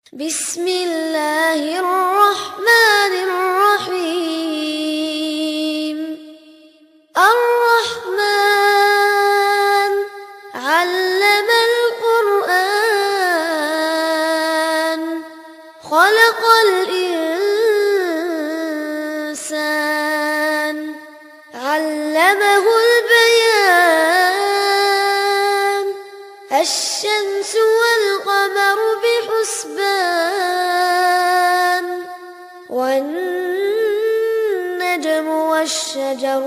بسم الله الرحمن الرحيم الرحمن علم القرآن خلق الإنسان علمه البيان الشمس والقمر بحسبان والنجم والشجر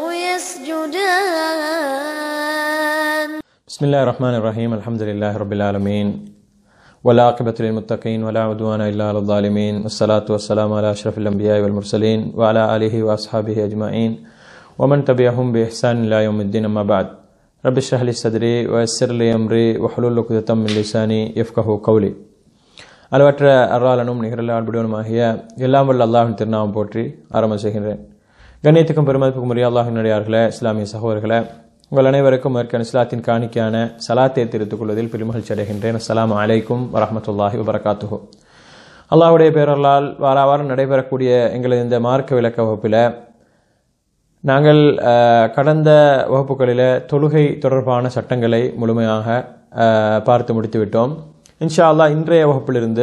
يسجدان بسم الله الرحمن الرحيم الحمد لله رب العالمين والعاقبة للمتقين ولا عدوان إلا على الظالمين والصلاة والسلام على أشرف الأنبياء والمرسلين وعلى آله وأصحابه أجمعين ومن تبعهم بإحسان إلى يوم الدين أما بعد رب اشرح لي صدري ويسر لي أمري واحلل عقدة من لساني يفقه قولي அளவற்ற அருளாளனும் நிகரில் ஆழ்படுவனுமாகிய எல்லாம் வல்ல அல்லாஹின் திருநாமம் போற்றி ஆரம்பம் செய்கின்றேன் கண்ணியத்துக்கும் பெருமதிப்புக்கும் உரிய அல்லாஹின் நடிகார்களே இஸ்லாமிய சகோதரர்களே உங்கள் அனைவருக்கும் மேற்கன் இஸ்லாத்தின் காணிக்கையான சலாத்தை தெரிவித்துக் கொள்வதில் பெருமகிழ்ச்சி அடைகின்றேன் அஸ்ஸலாமு அலைக்கும் வரஹமத்துல்லாஹி வபரகாத்துஹு அல்லாஹ்வுடைய பேரலால் வார வாரம் நடைபெறக்கூடிய எங்களது இந்த மார்க்க விளக்க வகுப்பில் நாங்கள் அஹ், கடந்த வகுப்புகளில் தொழுகை தொடர்பான சட்டங்களை முழுமையாக அஹ், பார்த்து முடித்து விட்டோம் இன்ஷா அல்லாஹ் இன்றைய வகுப்பிலிருந்து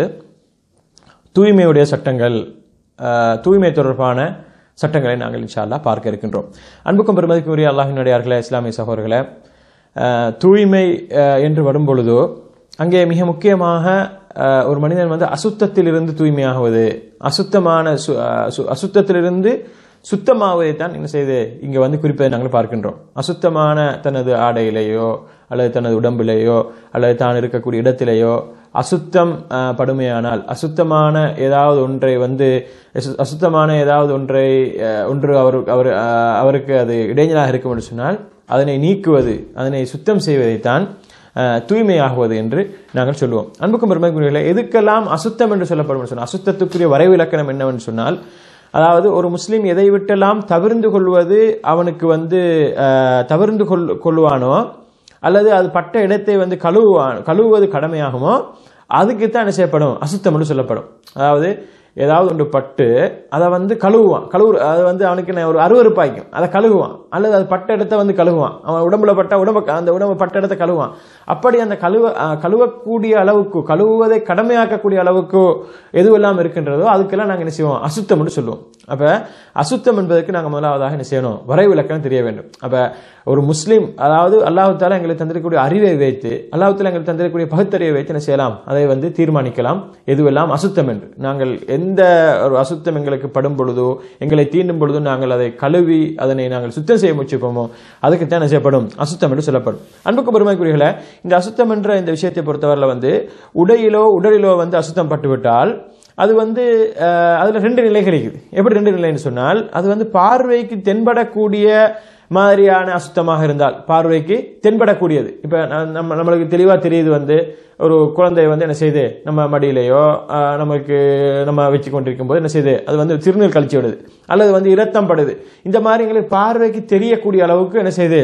தூய்மையுடைய சட்டங்கள் அஹ், தூய்மை தொடர்பான சட்டங்களை நாங்கள் இன்ஷா அல்லாஹ் பார்க்க இருக்கின்றோம் அன்புக்கும் பெருமதிக்குரிய அல்லாஹினுடையார்களே இஸ்லாமிய சகோதரர்களே அஹ், தூய்மை அஹ், என்று வரும் பொழுதோ அங்கே மிக முக்கியமாக அஹ், ஒரு மனிதன் வந்து அசுத்தத்திலிருந்து தூய்மையாகுவது அசுத்தமான சு- அஹ், சு- அசுத்தத்திலிருந்து சுத்தமாவதை தான் என்ன செய்து இங்கே வந்து குறிப்பதை நாங்கள் பார்க்கின்றோம் அசுத்தமான தனது ஆடையிலேயோ அல்லது தனது உடம்பிலேயோ அல்லது தான் இருக்கக்கூடிய இடத்திலேயோ அசுத்தம் அஹ், படுமையானால் அசுத்தமான ஏதாவது ஒன்றை வந்து அசு- அசுத்தமான ஏதாவது ஒன்றை அஹ், ஒன்று அவர் அவர் அஹ், அவருக்கு அது இடைஞ்சலாக இருக்கும் என்று சொன்னால் அதனை நீக்குவது அதனை சுத்தம் செய்வதைத்தான் அஹ், தூய்மையாகுவது என்று நாங்கள் சொல்லுவோம் அன்புக்கும் பெருமைக்குரியர்களே எதுக்கெல்லாம் அசுத்தம் என்று சொல்லப்படும் என்று சொன்னால் அசுத்தத்துக்குரிய வரைவு இலக்கணம் என்னவென்று சொன்னால் அதாவது ஒரு முஸ்லீம் எதை விட்டெல்லாம் தவிர்ந்து கொள்வது அவனுக்கு வந்து அஹ், தவிர்ந்து கொள் கொள்வானோ அல்லது அது பட்ட இடத்தை வந்து கழுவுவான் கழுவுவது கடமையாகுமோ அதுக்கு தான் என்ன செய்யப்படும் அசுத்தம் என்று சொல்லப்படும் அதாவது ஏதாவது ஒன்று பட்டு அதை வந்து கழுவுவான் கழுவு அது வந்து அவனுக்கு என்ன ஒரு அருவருப்பாய்க்கும் அதை கழுவுவான் அல்லது அது பட்ட இடத்த வந்து கழுவுவான் அவன் உடம்புல பட்ட உடம்பு அந்த உடம்பு பட்ட இடத்த கழுவுவான் அப்படி அந்த கழுவ அஹ், கழுவக்கூடிய அளவுக்கு கழுவுவதை கடமையாக்கக்கூடிய அளவுக்கு எதுவெல்லாம் இருக்கின்றதோ அதுக்கெல்லாம் நாங்கள் என்ன செய்வோம் அசுத்தம் என்று சொல்லுவோம் அப்ப அசுத்தம் என்பதற்கு நாங்கள் முதலாவதாக என்ன செய்யணும் வரைவு இலக்கணம் தெரிய வேண்டும் அப்ப ஒரு முஸ்லீம் அதாவது அல்லாஹு தாலா எங்களுக்கு தந்திருக்கக்கூடிய அறிவை வைத்து அல்லாஹு தாலா எங்களுக்கு தந்திருக்கக்கூடிய பகுத்தறிவை வைத்து என்ன செய்யலாம் அதை வந்து தீர்மானிக்கலாம் எதுவெல்லாம் அசுத்தம் என்று நாங்கள் எந்த ஒரு அசுத்தம் எங்களுக்கு படும் பொழுதோ எங்களை தீண்டும் பொழுதோ நாங்கள் அதை கழுவி அதனை நாங்கள் சுத்தம் செய்ய முயற்சிப்போமோ அதுக்கு தான் என்ன செய்யப்படும் அசுத்தம் என்று சொல்லப்படும் அன்புக்கு பெருமைக்குரியர்களே இந்த அசுத்தம் என்ற இந்த விஷயத்தை பொறுத்தவரையில் வந்து உடையிலோ உடலிலோ வந்து அசுத்தம் பட்டுவிட்டால் அது வந்து அஹ், அதுல ரெண்டு நிலைகள் இருக்குது எப்படி ரெண்டு நிலைன்னு சொன்னால் அது வந்து பார்வைக்கு தென்படக்கூடிய மாதிரியான அசுத்தமாக இருந்தால் பார்வைக்கு தென்படக்கூடியது இப்ப ந- நம்ம நம்மளுக்கு தெளிவா தெரியுது வந்து ஒரு குழந்தை வந்து என்ன செய்யுது நம்ம மடியிலேயோ அஹ், நமக்கு நம்ம வச்சு கொண்டிருக்கும் போது என்ன செய்யுது அது வந்து சிறுநீர் கழிச்சு விடுது அல்லது வந்து இரத்தம் படுது இந்த மாதிரி எங்களுக்கு பார்வைக்கு தெரியக்கூடிய அளவுக்கு என்ன செய்யுது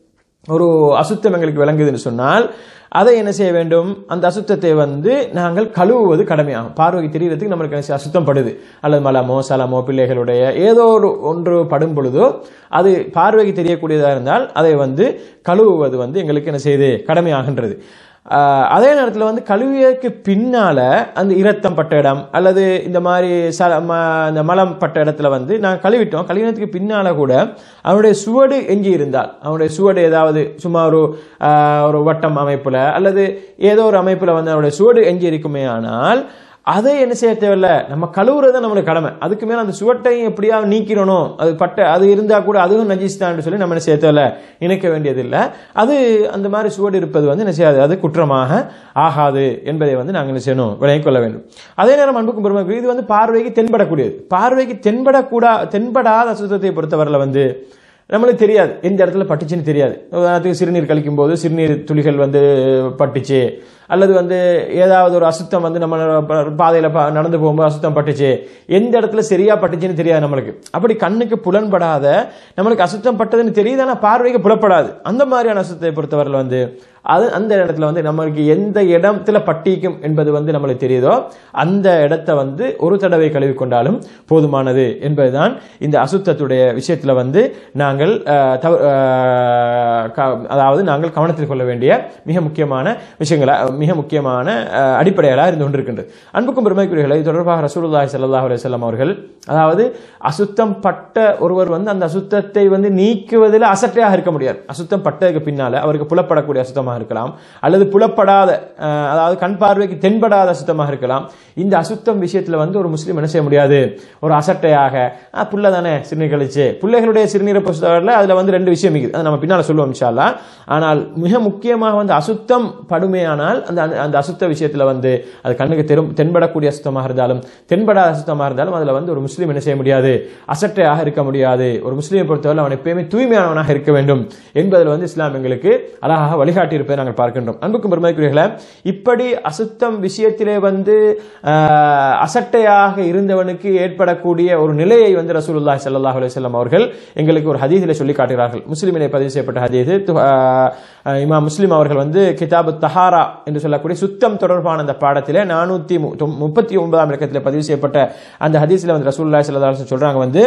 ஒரு அசுத்தம் எங்களுக்கு விளங்குதுன்னு சொன்னால் அதை என்ன செய்ய வேண்டும் அந்த அசுத்தத்தை வந்து நாங்கள் கழுவுவது கடமையாகும் பார்வைக்கு தெரியறதுக்கு நம்மளுக்கு என்ன செய்ய- அசுத்தம் படுது அல்லது மலமோ சலமோ பிள்ளைகளுடைய ஏதோ ஒரு ஒன்று படும் பொழுதோ அது பார்வைக்கு தெரியக்கூடியதாக இருந்தால் அதை வந்து கழுவுவது வந்து எங்களுக்கு என்ன செய்யுது கடமையாகின்றது ஆஹ் அதே நேரத்தில் வந்து கழுவியதுக்கு பின்னால அந்த இரத்தம் பட்ட இடம் அல்லது இந்த மாதிரி ச ம- இந்த மலம் பட்ட இடத்துல வந்து நான் கழுவிட்டோம் கழுவினதுக்கு பின்னால கூட அவனுடைய சுவடு எஞ்சி இருந்தால் அவனுடைய சுவடு ஏதாவது சும்மா ஒரு ஆஹ் ஒரு வட்டம் அமைப்புல அல்லது ஏதோ ஒரு அமைப்புல வந்து அவனுடைய சுவடு எஞ்சி இருக்குமே ஆனால் அதை என்ன செய்ய தேவையில்ல நம்ம கழுவுறது நம்மளுக்கு கடமை அதுக்கு மேல அந்த சுவட்டையும் எப்படியாவது நீக்கிறணும் அது பட்ட அது இருந்தா கூட அதுவும் நஜீஸ் தான் சொல்லி நம்ம என்ன செய்ய தேவையில்ல நினைக்க வேண்டியதில்லை அது அந்த மாதிரி சுவடு இருப்பது வந்து என்ன செய்யாது அது குற்றமாக ஆகாது என்பதை வந்து நாங்கள் என்ன செய்யணும் விளங்கிக் கொள்ள வேண்டும் அதே நேரம் அன்புக்கும் பெருமை இது வந்து பார்வைக்கு தென்படக்கூடியது பார்வைக்கு தென்படக்கூடா தென்படாத அசுத்தத்தை பொறுத்தவரையில் வந்து நம்மளுக்கு தெரியாது எந்த இடத்துல பட்டுச்சுன்னு தெரியாது உதாரணத்துக்கு சிறுநீர் கழிக்கும் போது சிறுநீர் துளிகள் வந்து பட்டுச்சு அல்லது வந்து ஏதாவது ஒரு அசுத்தம் வந்து நம்ம பாதையில் நடந்து போகும்போது அசுத்தம் பட்டுச்சு எந்த இடத்துல சரியா பட்டுச்சுன்னு தெரியாது நம்மளுக்கு அப்படி கண்ணுக்கு புலன்படாத நம்மளுக்கு அசுத்தம் பட்டதுன்னு தெரியுது ஆனால் பார்வைக்கு புலப்படாது அந்த மாதிரியான அசுத்தத்தை பொறுத்தவரையில் வந்து அது அந்த இடத்துல வந்து நம்மளுக்கு எந்த இடத்துல பட்டிக்கும் என்பது வந்து நம்மளுக்கு தெரியுதோ அந்த இடத்த வந்து ஒரு தடவை கழுவி கொண்டாலும் போதுமானது என்பதுதான் இந்த அசுத்தத்துடைய விஷயத்துல வந்து நாங்கள் அஹ், தவ- அஹ், க- அதாவது நாங்கள் கவனத்தில் கொள்ள வேண்டிய மிக முக்கியமான விஷயங்களா மிக முக்கியமான அஹ், அடிப்படைகளாக இருந்து கொண்டிருக்கின்றது அன்புக்கும் பெருமைக்குரியர்களை இது தொடர்பாக ரசூலுல்லாஹி ஸல்லல்லாஹு அலைஹி வஸல்லம் அவர்கள் அதாவது அசுத்தம் பட்ட ஒருவர் வந்து அந்த அசுத்தத்தை வந்து நீக்குவதில் அசட்டையாக இருக்க முடியாது அசுத்தம் பட்டதுக்கு பின்னால அவருக்கு புலப்படக்கூடிய அசுத்தமாக இருக்கலாம் அல்லது புலப்படாத அஹ், அதாவது கண் பார்வைக்கு தென்படாத அசுத்தமாக இருக்கலாம் இந்த அசுத்தம் விஷயத்துல வந்து ஒரு முஸ்லீம் என்ன செய்ய முடியாது ஒரு அசட்டையாக "ஆ, புள்ள தானே சிறுநீர் கழிச்சு பிள்ளைகளுடைய சிறுநீரை பொறுத்தவரையில் அதுல வந்து ரெண்டு விஷயம் இருக்குது அதை நம்ம பின்னால சொல்லுவோம் இன்ஷா அல்லாஹ். ஆனால் மிக முக்கியமாக வந்து அசுத்தம் படுமையானால் அந்த அந்த- அந்த அசுத்த விஷயத்துல வந்து அது கண்ணுக்கு தெரும் தென்படக்கூடிய அசுத்தமாக இருந்தாலும் தென்படாத அசுத்தமாக இருந்தாலும் அதுல வந்து ஒரு முஸ்லீம் என்ன செய்ய முடியாது அசட்டையாக இருக்க முடியாது ஒரு முஸ்லீமை பொறுத்தவரை அவன் எப்பயுமே தூய்மையானவனாக இருக்க வேண்டும் என்பதில் வந்து இஸ்லாம் எங்களுக்கு அழகாக வழிகாட்டி இருப்பதை நாங்கள் பார்க்கின்றோம் அன்புக்கும் பெருமைக்குரியர்களே இப்படி அசுத்தம் விஷயத்திலே வந்து ஆஹ், அசட்டையாக இருந்தவனுக்கு ஏற்படக்கூடிய ஒரு நிலையை வந்து ரசூலுல்லாஹி ஸல்லல்லாஹு அலைஹி வஸல்லம் அவர்கள் எங்களுக்கு ஒரு ஹதீஸிலே சொல்லி காட்டுகிறார்கள் முஸ்லிமிலே பதிவு செய்யப்பட்ட ஹதீஸ் து- ஆஹ், ஆஹ், இமாம் முஸ்லிம் அவர்கள் வந்து கிதாபு தஹாரா என்று சொல்லக்கூடிய சுத்தம் தொடர்பான அந்த பாடத்திலே நானூத்தி மு- தொம்- முப்பத்தி ஒன்பதாம் இலக்கத்தில் பதிவு செய்யப்பட்ட அந்த ஹதீஸ்ல வந்து ரசூலுல்லாஹி ஸல்லல்லாஹு அலைஹி வஸல்லம் சொல்றாங்க வந்து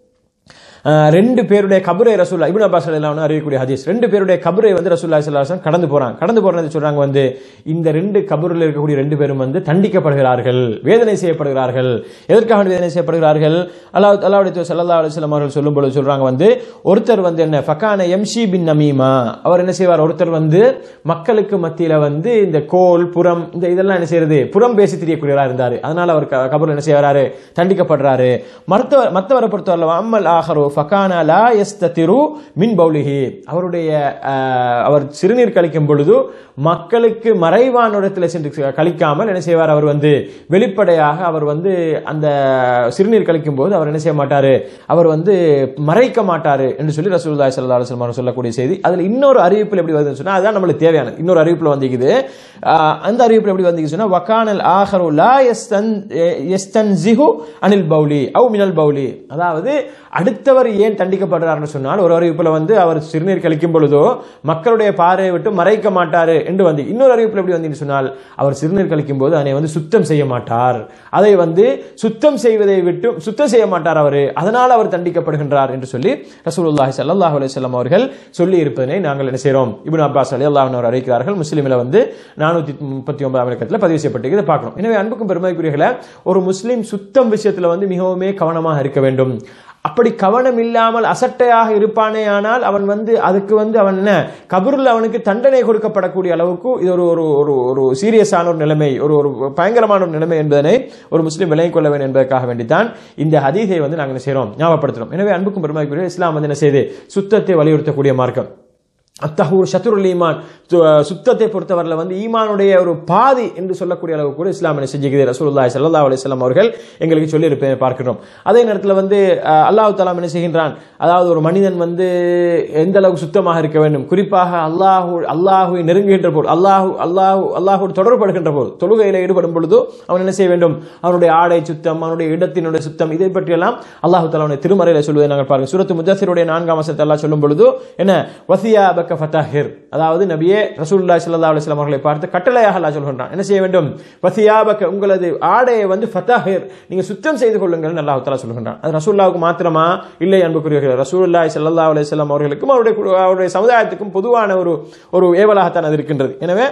அஹ், ரெண்டு பேருடைய கபரை ரசூல்லா இப்னு அப்பாஸ் ரலியல்லாஹு அன்ஹு அறியக்கூடிய ஹதீஸ் ரெண்டு பேருடைய கபரை வந்து ரசூலுல்லாஹி ஸல்லல்லாஹு அலைஹி வஸல்லம் கடந்து போறாங்க கடந்து போறது சொல்றாங்க வந்து இந்த ரெண்டு கபரில் இருக்கக்கூடிய ரெண்டு பேரும் வந்து தண்டிக்கப்படுகிறார்கள் வேதனை செய்யப்படுகிறார்கள் எதற்காக வேண்டி வேதனை செய்யப்படுகிறார்கள் அல்லாஹ் அல்லாஹ்வுடைய ஸல்லல்லாஹு அலைஹி வஸல்லம் அவர்கள் சொல்லும் பொழுது சொல்றாங்க வந்து ஒருத்தர் வந்து என்ன ஃபகான எம்ஷி பின் நமீமா அவர் என்ன செய்வார் ஒருத்தர் வந்து மக்களுக்கு மத்தியில வந்து இந்த கோல் புறம் இந்த இதெல்லாம் என்ன செய்யறது புறம் பேசி தெரியக்கூடியவரா இருந்தாரு அதனால அவர் க- கபர்ல என்ன செய்யறாரு தண்டிக்கப்படுறாரு மருத்துவ மற்றவரை பொறுத்தவரை அம்மல் ஆஹரோ ஃபகானா லா எஸ்ததிரு மின் பௌலிஹி அவருடைய அஹ், அவர் சிறுநீர் கழிக்கும் பொழுது மக்களுக்கு மறைவான இடத்துல சென்று கழிக்காமல் என்ன செய்வார் அவர் வந்து வெளிப்படையாக அவர் வந்து அந்த சிறுநீர் கழிக்கும் போது அவர் என்ன செய்ய மாட்டாரு அவர் வந்து மறைக்க மாட்டாரு என்று சொல்லி ரசூலுல்லாஹி ஸல்லல்லாஹு அலைஹி வஸல்லம் அவர்கள் சொல்லக்கூடிய செய்தி அதுல இன்னொரு அறிவிப்பில் எப்படி வருதுன்னு சொன்னா அதுதான் நம்மளுக்கு தேவையானது இன்னொரு அறிவிப்பில் வந்திருக்குது ஆஹ், அந்த அறிவிப்பில் எப்படி வந்திருக்கு சொன்னா வகானல் ஆஹரு லா யஸ்தன் யஸ்தன்சிஹு அனில் பௌலி அவு மினல் பௌலி அதாவது அடுத்தவர் ஏன் தண்டிக்கப்படுறாருன்னு சொன்னால் ஒரு அறிவிப்புல வந்து அவர் சிறுநீர் கழிக்கும் பொழுதோ மக்களுடைய பார்வையை விட்டு மறைக்க மாட்டாரு என்று வந்து இன்னொரு அறிவிப்புல எப்படி வந்து சொன்னால் அவர் சிறுநீர் கழிக்கும் போது அதனை வந்து சுத்தம் செய்ய மாட்டார் அதை வந்து சுத்தம் செய்வதை விட்டு சுத்தம் செய்ய மாட்டார் அவரு அதனால் அவர் தண்டிக்கப்படுகின்றார் என்று சொல்லி ரசூலுல்லாஹி ஸல்லல்லாஹு அலைஹி வஸல்லம் அவர்கள் சொல்லி இருப்பதனை நாங்கள் என்ன செய்றோம் இப்னு அப்பாஸ் ரலியல்லாஹு அன்ஹு அவர் அறிவிக்கிறார்கள் முஸ்லிமில் வந்து நானூத்தி முப்பத்தி ஒன்பதாம் இலக்கத்தில் பதிவு செய்யப்பட்டிருக்கு இதை பார்க்கணும் எனவே அன்புக்கும் பெருமைக்குரியர்களை ஒரு முஸ்லிம் சுத்தம் விஷயத்துல வந்து மிகவுமே கவனமாக இருக்க வேண்டும் அப்படி கவனம் இல்லாமல் அசட்டையாக இருப்பானே ஆனால் அவன் வந்து அதுக்கு வந்து அவன் என்ன கபூரில் அவனுக்கு தண்டனை கொடுக்கப்படக்கூடிய அளவுக்கு இது ஒரு ஒரு ஒரு ஒரு சீரியஸான ஒரு நிலைமை ஒரு ஒரு பயங்கரமான ஒரு நிலைமை என்பதனை ஒரு முஸ்லீம் விலகிக் கொள்ள வேண்டும் என்பதற்காக வேண்டித்தான் இந்த ஹதீஸை வந்து நாங்கள் என்ன செய்கிறோம் ஞாபகப்படுத்துறோம் எனவே அன்புக்கும் பெருமைக்குரிய இஸ்லாம் வந்து என்ன செய்து சுத்தத்தை வலியுறுத்தக்கூடிய மார்க்கம் அத்தஹூர் ஷத்ருல் ஈமான் சு- சுத்தத்தை பொறுத்தவரையில் வந்து ஈமானுடைய ஒரு பாதி என்று சொல்லக்கூடிய அளவு கூட இஸ்லாம் என்ன செஞ்சுக்குது ரசூலுல்லாஹி ஸல்லல்லாஹு அலைஹி வஸல்லம் அவர்கள் எங்களுக்கு சொல்லியிருப்பதை பார்க்கிறோம் அதே நேரத்தில் வந்து அஹ், அல்லாஹ் தஆலா என்ன செய்கின்றான் அதாவது ஒரு மனிதன் வந்து எந்த அளவுக்கு சுத்தமாக இருக்க வேண்டும் குறிப்பாக அல்லாஹு அல்லாஹுவை நெருங்குகின்ற போது அல்லாஹு அல்லாஹு அல்லாஹோடு தொடர்படுகின்ற போது தொழுகையில் ஈடுபடும் பொழுது அவன் என்ன செய்ய வேண்டும் அவனுடைய ஆடை சுத்தம் அவனுடைய இடத்தினுடைய சுத்தம் இதை பற்றியெல்லாம் அல்லாஹு தஆலாவுடைய திருமறையில சொல்வதை நாங்கள் பாருங்க சூரத்து முஜாசிருடைய நான்காம் வசனத்தை அல்லாஹ் சொல்லும் பொழுது என்ன வசியாபக்க ஃபதஹிர் அதாவது நபியே ரசூலுல்லாஹி ஸல்லல்லாஹு அலைஹி வஸல்லம் அவர்களை பார்த்து கட்டளையாக அல்லாஹ் சொல்கின்றான் என்ன செய்ய வேண்டும் வசியாபக்க உங்களது ஆடையை வந்து ஃபதஹிர் நீங்க சுத்தம் செய்து கொள்ளுங்கள் அல்லாஹ் தஆலா சொல்கின்றான் அது ரசூலுல்லாஹ்வுக்கு மாத்திரமா இல்லை அன்புக்குரியவர்கள் ரசூலுல்லாஹி ஸல்லல்லாஹு அலைஹி வஸல்லம் அவர்களுக்கும் அவருடைய கு- அவருடைய சமுதாயத்துக்கும் பொதுவான ஒரு ஒரு ஏவலாகத்தான் அது இருக்கின்றது எனவே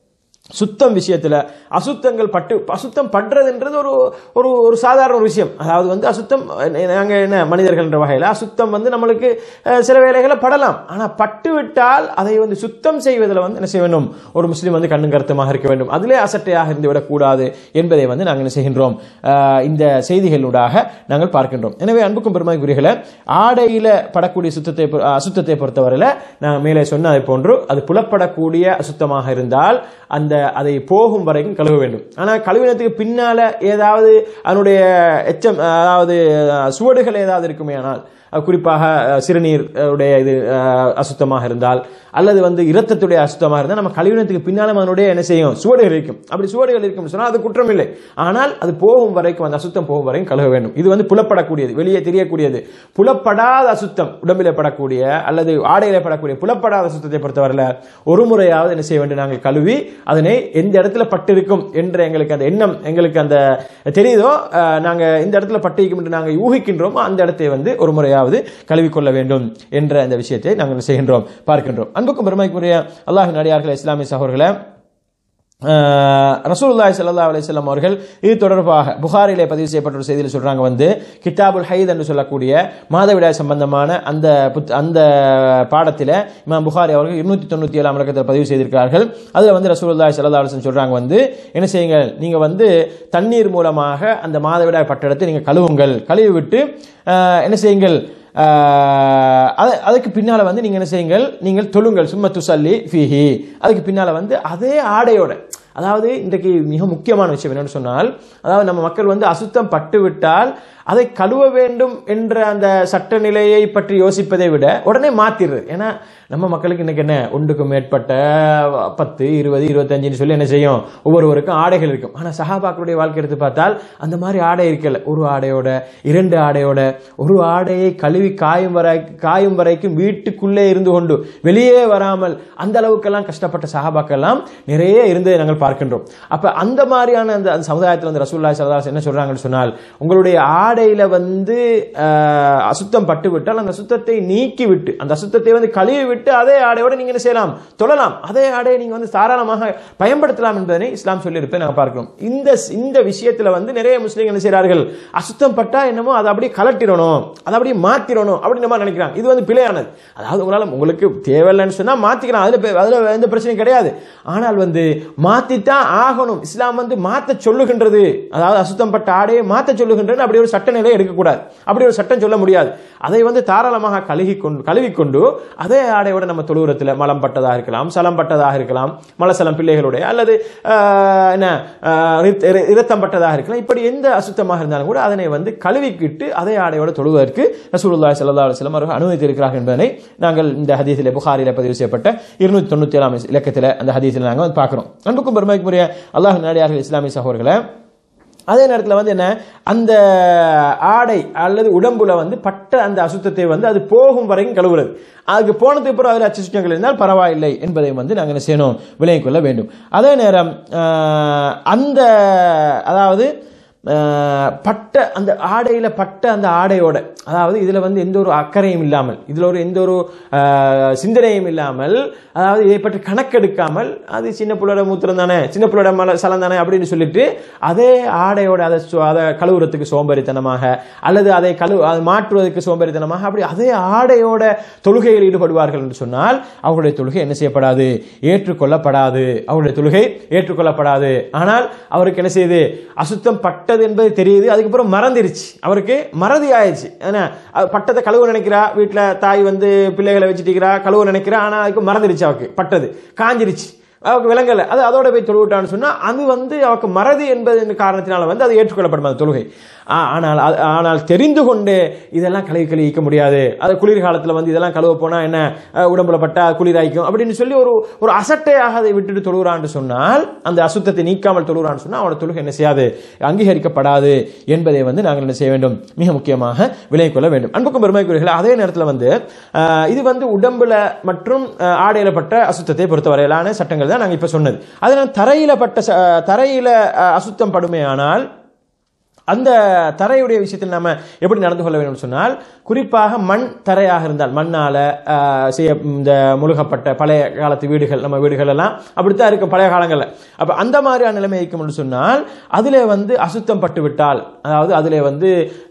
சுத்தம் விஷயத்துல அசுத்தங்கள் பட்டு அசுத்தம் படுறதுன்றது ஒரு ஒரு ஒரு சாதாரண ஒரு விஷயம் அதாவது வந்து அசுத்தம் அஹ், நாங்க என்ன மனிதர்கள் என்ற வகையில் அசுத்தம் வந்து நம்மளுக்கு அஹ், சில வேளைகளை படலாம் ஆனா பட்டு விட்டால் அதை வந்து சுத்தம் செய்வதில் வந்து என்ன செய்ய வேண்டும் ஒரு முஸ்லீம் வந்து கண்ணும் கருத்துமாக இருக்க வேண்டும் அதிலே அசட்டையாக இருந்து விடக்கூடாது என்பதை வந்து நாங்கள் என்ன செய்கின்றோம் அஹ், இந்த செய்திகளூடாக நாங்கள் பார்க்கின்றோம் எனவே அன்புக்கும் பெருமைக்குரியகளை ஆடையில படக்கூடிய சுத்தத்தை பொ- அசுத்தத்தை பொறுத்தவரையில நான் மேலே சொன்னதை போன்று அது புலப்படக்கூடிய அசுத்தமாக இருந்தால் அந்த அந்த அதை போகும் வரைக்கும் கழுவ வேண்டும் ஆனால் கழுவினத்துக்கு பின்னால ஏதாவது அதனுடைய எச்சம் அதாவது அஹ், சுவடுகள் ஏதாவது இருக்குமே ஆனால் அஹ், குறிப்பாக அஹ், சிறுநீர் அஹ், உடைய இது அஹ், அசுத்தமாக இருந்தால் அல்லது வந்து இரத்தத்துடைய அசுத்தமாக இருந்தால் நம்ம கழுவினத்துக்கு பின்னாலும் அதனுடைய என்ன செய்யும் சுவடுகள் இருக்கும் அப்படி சுவடுகள் இருக்கும் சொன்னால் அது குற்றம் இல்லை ஆனால் அது போகும் வரைக்கும் அந்த அசுத்தம் போகும் வரைக்கும் கழுவ வேண்டும் இது வந்து புலப்படக்கூடியது வெளியே தெரியக்கூடியது புலப்படாத அசுத்தம் உடம்பிலே படக்கூடிய அல்லது ஆடையிலே படக்கூடிய புலப்படாத அசுத்தத்தை பொறுத்தவரையில் ஒரு முறையாவது என்ன செய்ய வேண்டும் நாங்கள் கழுவி அதனை எந்த இடத்துல பட்டிருக்கும் என்ற எங்களுக்கு அந்த எண்ணம் எங்களுக்கு அந்த தெரியுதோ அஹ், நாங்க இந்த இடத்துல பட்டிருக்கும் என்று நாங்கள் யூகிக்கின்றோமோ அந்த இடத்தை வந்து ஒரு முறையாவது கழுவிக்கொள்ள வேண்டும் என்ற அந்த விஷயத்தை நாங்கள் என்ன செய்கின்றோம் பார்க்கின்றோம் அன்புக்கும் பெருமைக்குரிய அல்லாஹின் அடியார்களே இஸ்லாமிய சகோதரர்களே ரசூலுல்லாஹி ஸல்லல்லாஹு அலைஹி வஸல்லம் அவர்கள் இது தொடர்பாக புகாரிலே பதிவு செய்யப்பட்ட ஒரு செய்தியில் சொல்றாங்க வந்து கிதாபுல் ஹைத் என்று சொல்லக்கூடிய மாதவிடாய் சம்பந்தமான அந்த புத்- அந்த பாடத்தில் இமாம் புகாரி அவர்கள் இருநூத்தி தொண்ணூத்தி ஏழாம் இலக்கத்தில் பதிவு செய்திருக்கிறார்கள் அதுல வந்து ரசூலுல்லாஹி ஸல்லல்லாஹு அலைஹி வஸல்லம் சொல்றாங்க வந்து என்ன செய்யுங்க நீங்க வந்து தண்ணீர் மூலமாக அந்த மாதவிடாய் பட்டடத்தை நீங்க கழுவுங்கள் கழுவி விட்டு ஆஹ், என்ன செய்யுங்கள் ஆஹ், அது- அதுக்கு பின்னால வந்து நீங்க என்ன செய்யுங்கள் நீங்கள் தொழுங்கள் சும்மா துசல்லி ஃபீஹி அதுக்கு பின்னால வந்து அதே ஆடையோட அதாவது இன்றைக்கு மிக முக்கியமான விஷயம் என்னன்னு சொன்னால் அதாவது நம்ம மக்கள் வந்து அசுத்தம் பட்டு விட்டால் அதை கழுவ வேண்டும் என்ற அந்த சட்ட நிலையை பற்றி யோசிப்பதை விட உடனே மாத்திடுறது ஏன்னா நம்ம மக்களுக்கு இன்னைக்கு என்ன ஒன்றுக்கும் மேற்பட்ட பத்து இருபது இருபத்தஞ்சுன்னு சொல்லி என்ன செய்யும் ஒவ்வொருவருக்கும் ஆடைகள் இருக்கும் ஆனால் சஹாபாக்களுடைய வாழ்க்கை எடுத்து பார்த்தால் அந்த மாதிரி ஆடை இருக்கல ஒரு ஆடையோட இரண்டு ஆடையோட ஒரு ஆடையை கழுவி காயும் வரை காயும் வரைக்கும் வீட்டுக்குள்ளே இருந்து கொண்டு வெளியே வராமல் அந்த அளவுக்கெல்லாம் கஷ்டப்பட்ட சஹாபாக்கெல்லாம் நிறைய இருந்ததை நாங்கள் பார்க்கின்றோம் அப்ப அந்த மாதிரியான அந்த அந்த சமுதாயத்தில் வந்து ரசூல்லாய் சல்லாஸ் என்ன சொல்றாங்கன்னு சொன்னால் உங்களுடைய ஆடையில வந்து ஆஹ், அசுத்தம் பட்டு விட்டால் அந்த அசுத்தத்தை நீக்கி விட்டு அந்த அசுத்தத்தை வந்து கழுவி விட்டு அதே ஆடையோட நீங்க என்ன செய்யலாம் தொழலாம் அதே ஆடையை நீங்க வந்து தாராளமாக பயன்படுத்தலாம் என்பதனை இஸ்லாம் சொல்லியிருப்பதை நாங்கள் பார்க்கிறோம் இந்த இந்த விஷயத்துல வந்து நிறைய முஸ்லீம்கள் என்ன செய்கிறார்கள் அசுத்தம் பட்டா என்னமோ அதை அப்படியே கலட்டிடணும் அதை அப்படியே மாத்திரணும் அப்படின்னு மாதிரி நினைக்கிறாங்க இது வந்து பிழையானது அதாவது உங்களால உங்களுக்கு தேவையில்லைன்னு சொன்னா மாத்திக்கலாம் அதுல பெ- அதுல எந்த பிரச்சனையும் கிடையாது ஆனால் வந்து மாத்தித்தான் ஆகணும் இஸ்லாம் வந்து மாத்த சொல்லுகின்றது அதாவது அசுத்தம் பட்ட ஆடையை மாத்த சொல்லுகின்றது அப்படி ஒரு சட்ட நிலையை எடுக்கக்கூடாது அப்படி ஒரு சட்டம் சொல்ல முடியாது அதை வந்து தாராளமாக கழுகி கொண்டு கழுவிக்கொண்டு அதே ஆடையோட நம்ம தொழுவுரத்தில் மலம் பட்டதாக இருக்கலாம் சலம் பட்டதாக இருக்கலாம் மலசலம் பிள்ளைகளுடைய அல்லது ஆஹ், என்ன ஆஹ், இரு- இரு- இரத்தம் பட்டதாக இருக்கலாம் இப்படி எந்த அசுத்தமாக இருந்தாலும் கூட அதனை வந்து கழுவிக்கிட்டு அதே ஆடையோட தொழுவதற்கு ரசூலுல்லாஹி ஸல்லல்லாஹு அலைஹி வஸல்லம் அவர்கள் அனுமதித்திருக்கிறார்கள் என்பதனை நாங்கள் இந்த ஹதீஸிலே புகாரிலே பதிவு செய்யப்பட்ட இருநூத்தி தொண்ணூத்தி ஏழாம் இலக்கத்தில் அந்த ஹதீஸில் நாங்கள் வந்து பார்க்கிறோம் அன்புக்கும் பெருமைக்குரிய அல்லாஹ் நாடியார்கள் இஸ்லாமிய சகோதரர்களை அதே நேரத்தில் வந்து என்ன அந்த ஆடை அல்லது உடம்புல வந்து பட்ட அந்த அசுத்தத்தை வந்து அது போகும் வரைக்கும் கழுவுறது அதுக்கு போனதுக்கு அப்புறம் அதில் அச்சுத்தங்கள் இருந்தால் பரவாயில்லை என்பதை வந்து நாங்கள் என்ன செய்யணும் விலகிக் கொள்ள வேண்டும் அதே நேரம் ஆஹ், அந்த அதாவது ஆஹ், பட்ட அந்த ஆடையில பட்ட அந்த ஆடையோட அதாவது இதுல வந்து எந்த ஒரு அக்கறையும் இல்லாமல் இதுல ஒரு எந்த ஒரு ஆஹ், சிந்தனையும் இல்லாமல் அதாவது இதை பற்றி கணக்கெடுக்காமல் அது சின்ன பிள்ளோட மூத்திரம் தானே சின்ன பிள்ளோட மல சலம் தானே அப்படின்னு சொல்லிட்டு அதே ஆடையோட அதை சு- அதை கழுவுறதுக்கு சோம்பேறித்தனமாக அல்லது அதை கழு அதை மாற்றுவதற்கு சோம்பேறித்தனமாக அப்படி அதே ஆடையோட தொழுகையில் ஈடுபடுவார்கள் என்று சொன்னால் அவர்களுடைய தொழுகை என்ன செய்யப்படாது ஏற்றுக்கொள்ளப்படாது அவருடைய தொழுகை ஏற்றுக்கொள்ளப்படாது ஆனால் அவருக்கு என்ன செய்யுது அசுத்தம் பட்டது என்பது தெரியுது அதுக்கப்புறம் மறந்துருச்சு அவருக்கு மறதி ஆயிடுச்சு ஏன்னா அது பட்டத்தை கழுவ நினைக்கிறா வீட்டில் தாய் வந்து பிள்ளைகளை வச்சுட்டிக்கிறா கழுவ நினைக்கிறா ஆனால் அதுக்கு மறந்துருச்சு அவருக்கு பட்டது காஞ்சிருச்சு அவருக்கு விளங்கல அது அதோட போய் தொழுவிட்டான்னு சொன்னா அது வந்து அவருக்கு மறதி என்பதன் காரணத்தினால வந்து அது ஏற்றுக்கொள்ளப்படும் அந்த தொழுகை ஆ- ஆனால் அது- ஆனால் தெரிந்து கொண்டு இதெல்லாம் கழுவி கழுவிக்க முடியாது அது குளிர்காலத்தில் வந்து இதெல்லாம் கழுவ போனா என்ன அஹ், உடம்புல பட்டா குளிராய்க்கும் அப்படின்னு சொல்லி ஒரு ஒரு அசட்டையாக அதை விட்டுட்டு தொழுகிறான்னு சொன்னால் அந்த அசுத்தத்தை நீக்காமல் தொழுகிறான்னு சொன்னால் அவனோட தொழுகை என்ன செய்யாது அங்கீகரிக்கப்படாது என்பதை வந்து நாங்கள் என்ன செய்ய வேண்டும் மிக முக்கியமாக விலகிக் கொள்ள வேண்டும் அன்புக்கும் பெருமைக்குரியர்கள் அதே நேரத்தில் வந்து அஹ், இது வந்து உடம்புல மற்றும் அஹ், ஆடையில பட்ட அசுத்தத்தை பொறுத்தவரையிலான சட்டங்கள் தான் நாங்கள் இப்போ சொன்னது அதனால் தரையில பட்ட ச- தரையில அஹ், அசுத்தம் படுமையானால் அந்த தரையுடைய விஷயத்தில் நம்ம எப்படி நடந்து கொள்ள வேண்டும் சொன்னால் குறிப்பாக மண் தரையாக இருந்தால் மண்ணால ஆஹ், செய்ய இந்த முழுகப்பட்ட பழைய காலத்து வீடுகள் நம்ம வீடுகள் எல்லாம் அப்படித்தான் இருக்கும் பழைய காலங்களில் அப்ப அந்த மாதிரியான நிலைமை இருக்கும் என்று சொன்னால் அதிலே வந்து அசுத்தம் பட்டு விட்டால் அதாவது அதிலே வந்து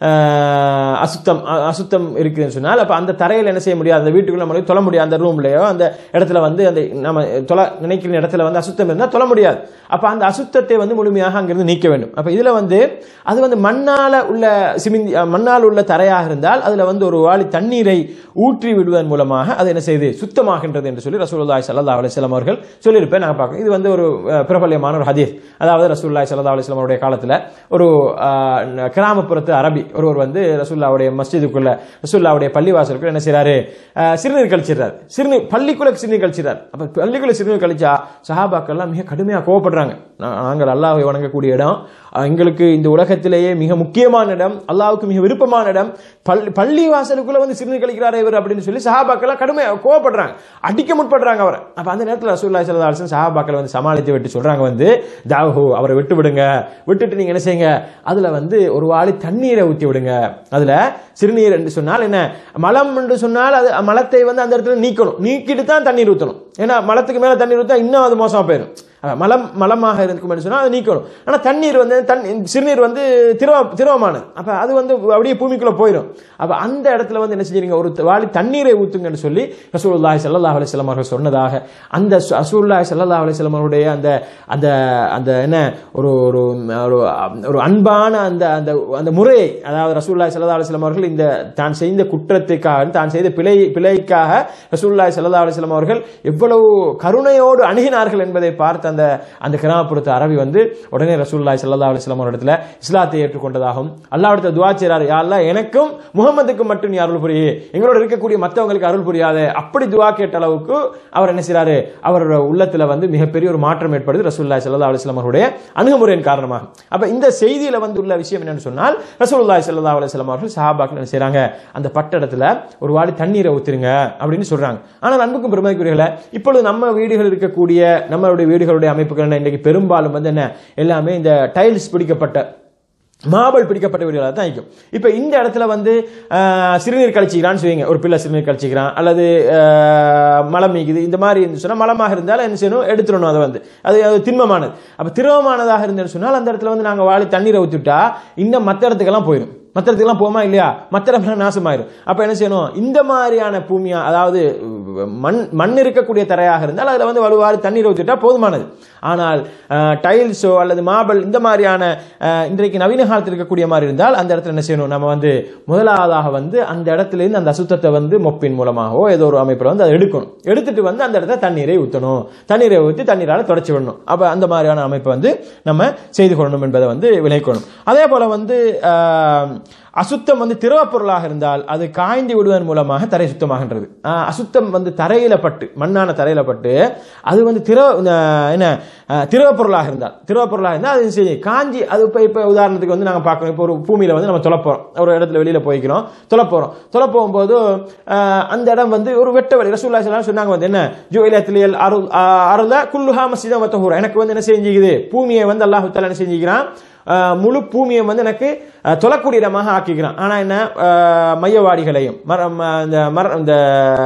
ஆஹ், அசுத்தம் அ- அசுத்தம் இருக்குதுன்னு சொன்னால் அப்போ அந்த தரையில் என்ன செய்ய முடியாது அந்த வீட்டுக்குள்ள நம்மளுக்கு தொழ முடியாது அந்த ரூம்லையோ அந்த இடத்துல வந்து அந்த நம்ம தொலை நினைக்கிற இடத்துல வந்து அசுத்தம் இருந்தால் தொழ முடியாது அப்போ அந்த அசுத்தத்தை வந்து முழுமையாக அங்கிருந்து நீக்க வேண்டும் அப்போ இதில் வந்து அது வந்து மண்ணால் உள்ள சிமிந்தி அஹ், மண்ணால் உள்ள தரையாக இருந்தால் அதில் வந்து ஒரு வாளி தண்ணீரை ஊற்றி விடுவதன் மூலமாக அது என்ன செய்யுது சுத்தமாகின்றது என்று சொல்லி ரசூலுல்லாஹி ஸல்லல்லாஹு அலைஹி வஸல்லம் அவர்கள் சொல்லியிருப்பேன் நாங்கள் பார்க்கணும் இது வந்து ஒரு அஹ், பிரபல்யமான ஒரு ஹதீஸ் அதாவது ரசூலுல்லாஹி ஸல்லல்லாஹு அலைஹி வஸல்லம் அவருடைய காலத்தில் ஒரு அஹ், கிராமப்புறத்து அரபி ஒருவர் வந்து ரசூல்லாவுடைய மஸ்ஜிதுக்குள்ள ரசூல்லாவுடைய பள்ளிவாசலுக்குள்ள என்ன செய்றாரு அஹ், சிறுநீர் கழிச்சிடுறாரு சிறுநீர் பள்ளிக்குள்ள சிறுநீர் கழிச்சிடுறாரு அப்ப பள்ளிக்குள்ள சிறுநீர் கழிச்சா சஹாபாக்கள்லாம் மிக கடுமையாக கோவப்படுறாங்க நா- நாங்கள் அல்லாஹ்வை வணங்கக்கூடிய இடம் அஹ், எங்களுக்கு இந்த உலகத்திலேயே மிக முக்கியமான இடம் அல்லாஹ்வுக்கு மிக விருப்பமான இடம் பள்ளி பள்ளி வாசலுக்குள்ள வந்து சிறுநீர் கழிக்கிறாரே இவர் அப்படின்னு சொல்லி சஹாபாக்கள்லாம் கடுமையாக கோவப்படுறாங்க அடிக்க முற்படுறாங்க அவரை அப்ப அந்த நேரத்தில் ரசூலுல்லாஹி ஸல்லல்லாஹு அலைஹி வஸல்லம் சஹாபாக்களை வந்து சமாளித்து விட்டு சொல்றாங்க வந்து தாஹு அவரை விட்டு விடுங்க விட்டுட்டு நீங்க என்ன செய்யுங்க அதுல வந்து ஒரு வாளி தண்ணீரை ஊற்றி விடுங்க அதுல சிறுநீர் என்று சொன்னால் என்ன மலம் என்று சொன்னால் அது மலத்தை வந்து அந்த இடத்துல நீக்கணும் நீக்கிட்டு தான் தண்ணீர் ஊற்றணும் ஏன்னா மலத்துக்கு மேல தண்ணீர் ஊற்றா இன்னும் அது மோசமா போயிடும் அஹ் மலம் மலமாக இருக்கும் என்று சொன்னால் அதை நீக்கணும் ஆனால் தண்ணீர் வந்து தண் சிறுநீர் வந்து திரவ திரவமானது அப்போ அது வந்து அப்படியே பூமிக்குள்ளே போயிடும் அப்போ அந்த இடத்துல வந்து என்ன செஞ்சீங்க ஒரு வாளி தண்ணீரை ஊற்றுங்கன்னு சொல்லி ரசூலுல்லாஹி ஸல்லல்லாஹு அலைஹி வஸல்லம் அவர்கள் சொன்னதாக அந்த சு- ரசூலுல்லாஹி ஸல்லல்லாஹு அலைஹி வஸல்லம் அவருடைய அந்த அந்த அந்த என்ன ஒரு ஒரு ஒரு ஒரு அன்பான அந்த அந்த அந்த முறையை அதாவது ரசூலுல்லாஹி ஸல்லல்லாஹு அலைஹி வஸல்லம் அவர்கள் இந்த தான் செய்த குற்றத்துக்காக தான் செய்த பிழை பிழைக்காக ரசூலுல்லாஹி ஸல்லல்லாஹு அலைஹி வஸல்லம் அவர்கள் எவ்வளவு கருணையோடு அணுகினார்கள் என்பதை பார்த்த அந்த அந்த கிராமப்புறத்து அரபி வந்து உடனே ரசூலுல்லாஹி ஸல்லல்லாஹு அலைஹி வஸல்லம் அவரிடத்துல இஸ்லாத்தை ஏற்றுக்கொண்டதாகவும் அல்லாஹ்விடத்தில் துஆ செய்றாரு யா அல்லாஹ் எனக்கும் முகமதுக்கும் மட்டும் நீ அருள் புரியே எங்களோட இருக்கக்கூடிய மற்றவங்களுக்கு அருள் புரியாதே அப்படி துஆ கேட்ட அளவுக்கு அவர் என்ன செய்றாரு அவரோட உள்ளத்துல வந்து மிகப்பெரிய ஒரு மாற்றம் ஏற்படுது ரசூலுல்லாஹி ஸல்லல்லாஹு அலைஹி வஸல்லம் அவருடைய அணுகுமுறையின் காரணமாக அப்ப இந்த செய்தியில வந்து உள்ள விஷயம் என்னன்னு சொன்னால் ரசூலுல்லாஹி ஸல்லல்லாஹு அலைஹி வஸல்லம் அவர்கள் சஹாபாக்கள் என்ன செய்றாங்க அந்த பட்டடத்துல ஒரு வாளி தண்ணீரை ஊத்துருங்க அப்படின்னு சொல்றாங்க ஆனால் அன்புக்கும் பெருமைக்குரியவர்களே இப்பொழுது நம்ம வீடுகள் இருக்கக்கூடிய நம்மளுடைய வீடுகளுடைய அமைப்புகள் என்ன இன்றைக்கு பெரும்பாலும் வந்து என்ன எல்லாமே இந்த டைல்ஸ் பிடிக்கப்பட்ட மார்பல் பிடிக்கப்பட்ட வீடுகளாக தான் இருக்கும் இப்போ இந்த இடத்துல வந்து ஆஹ், சிறுநீர் கழிச்சிக்கிறான்னு சொல்லுவீங்க ஒரு பிள்ளை சிறுநீர் கழிச்சிக்கிறான் அல்லது ஆஹ், மலம் மீக்குது இந்த மாதிரி இருந்து சொன்னால் மலமாக இருந்தாலும் என்ன செய்யணும் எடுத்துடணும் அதை வந்து அது அது திண்மமானது அப்போ திரவமானதாக இருந்தேன்னு சொன்னால் அந்த இடத்துல வந்து நாங்கள் வாளி தண்ணீரை ஊற்றிவிட்டா இன்னும் மற்ற இடத்துக்கெல்லாம் போயிடும் மற்ற இடத்துக்குலாம் போமா இல்லையா மற்ற இடம்லாம் நாசமாயிரும் அப்போ என்ன செய்யணும் இந்த மாதிரியான பூமியா அதாவது மண் மண் இருக்கக்கூடிய தரையாக இருந்தால் அதில் வந்து வலுவாறு தண்ணீர் ஊற்றிட்டா போதுமானது ஆனால் டைல்ஸோ அல்லது மார்பிள் இந்த மாதிரியான அஹ், இன்றைக்கு நவீன காலத்தில் இருக்கக்கூடிய மாதிரி இருந்தால் அந்த இடத்துல என்ன செய்யணும் நம்ம வந்து முதலாவதாக வந்து அந்த இடத்துல இருந்து அந்த அசுத்தத்தை வந்து மொப்பின் மூலமாகவோ ஏதோ ஒரு அமைப்பில் வந்து அதை எடுக்கணும் எடுத்துட்டு வந்து அந்த இடத்துல தண்ணீரை ஊற்றணும் தண்ணீரை ஊற்றி தண்ணீரால் தொடச்சி விடணும் அப்போ அந்த மாதிரியான அமைப்பை வந்து நம்ம செய்து கொள்ளணும் என்பதை வந்து விளைக்கணும் அதே போல வந்து ஆஹ், அசுத்தம் வந்து திரவப் பொருளாக இருந்தால் அது காய்ந்து விடுவதன் மூலமாக தரை சுத்தமாகின்றது ஆஹ், அசுத்தம் வந்து தரையில பட்டு மண்ணான தரையில பட்டு அது வந்து திரவ ஆஹ், என்ன ஆஹ், திரவப் பொருளாக இருந்தால் திரவப் பொருளாக இருந்தால் அது சரி காஞ்சி அது இப்போ இப்போ உதாரணத்துக்கு வந்து நாங்கள் பார்க்கணும் இப்போ ஒரு பூமியில வந்து நம்ம தொலைப்போறோம் ஒரு இடத்துல வெளியில போய்க்கிறோம் தொலைப்போறோம் தொலை போகும்போது ஆஹ், அந்த இடம் வந்து ஒரு வெட்ட வழி ரசூல்லா ஸல்லல்லாஹு சொன்னாங்க வந்து என்ன ஜுவைலத்திலியல் அரு அருள குல்லுஹா மஸ்ஜிதம் வத்தஹூரா எனக்கு வந்து என்ன செஞ்சுக்குது பூமியை வந்து அல்லாஹ் தஆலா என்ன செஞ்சுக்கிறான் ஆஹ், முழு பூமியை வந்து எனக்கு ஆஹ், தொழக்கூடிய இடமாக ஆக்கிக்கிறான் ஆனா என்ன ஆஹ், மையவாடிகளையும் மர- ம- இந்த மர இந்த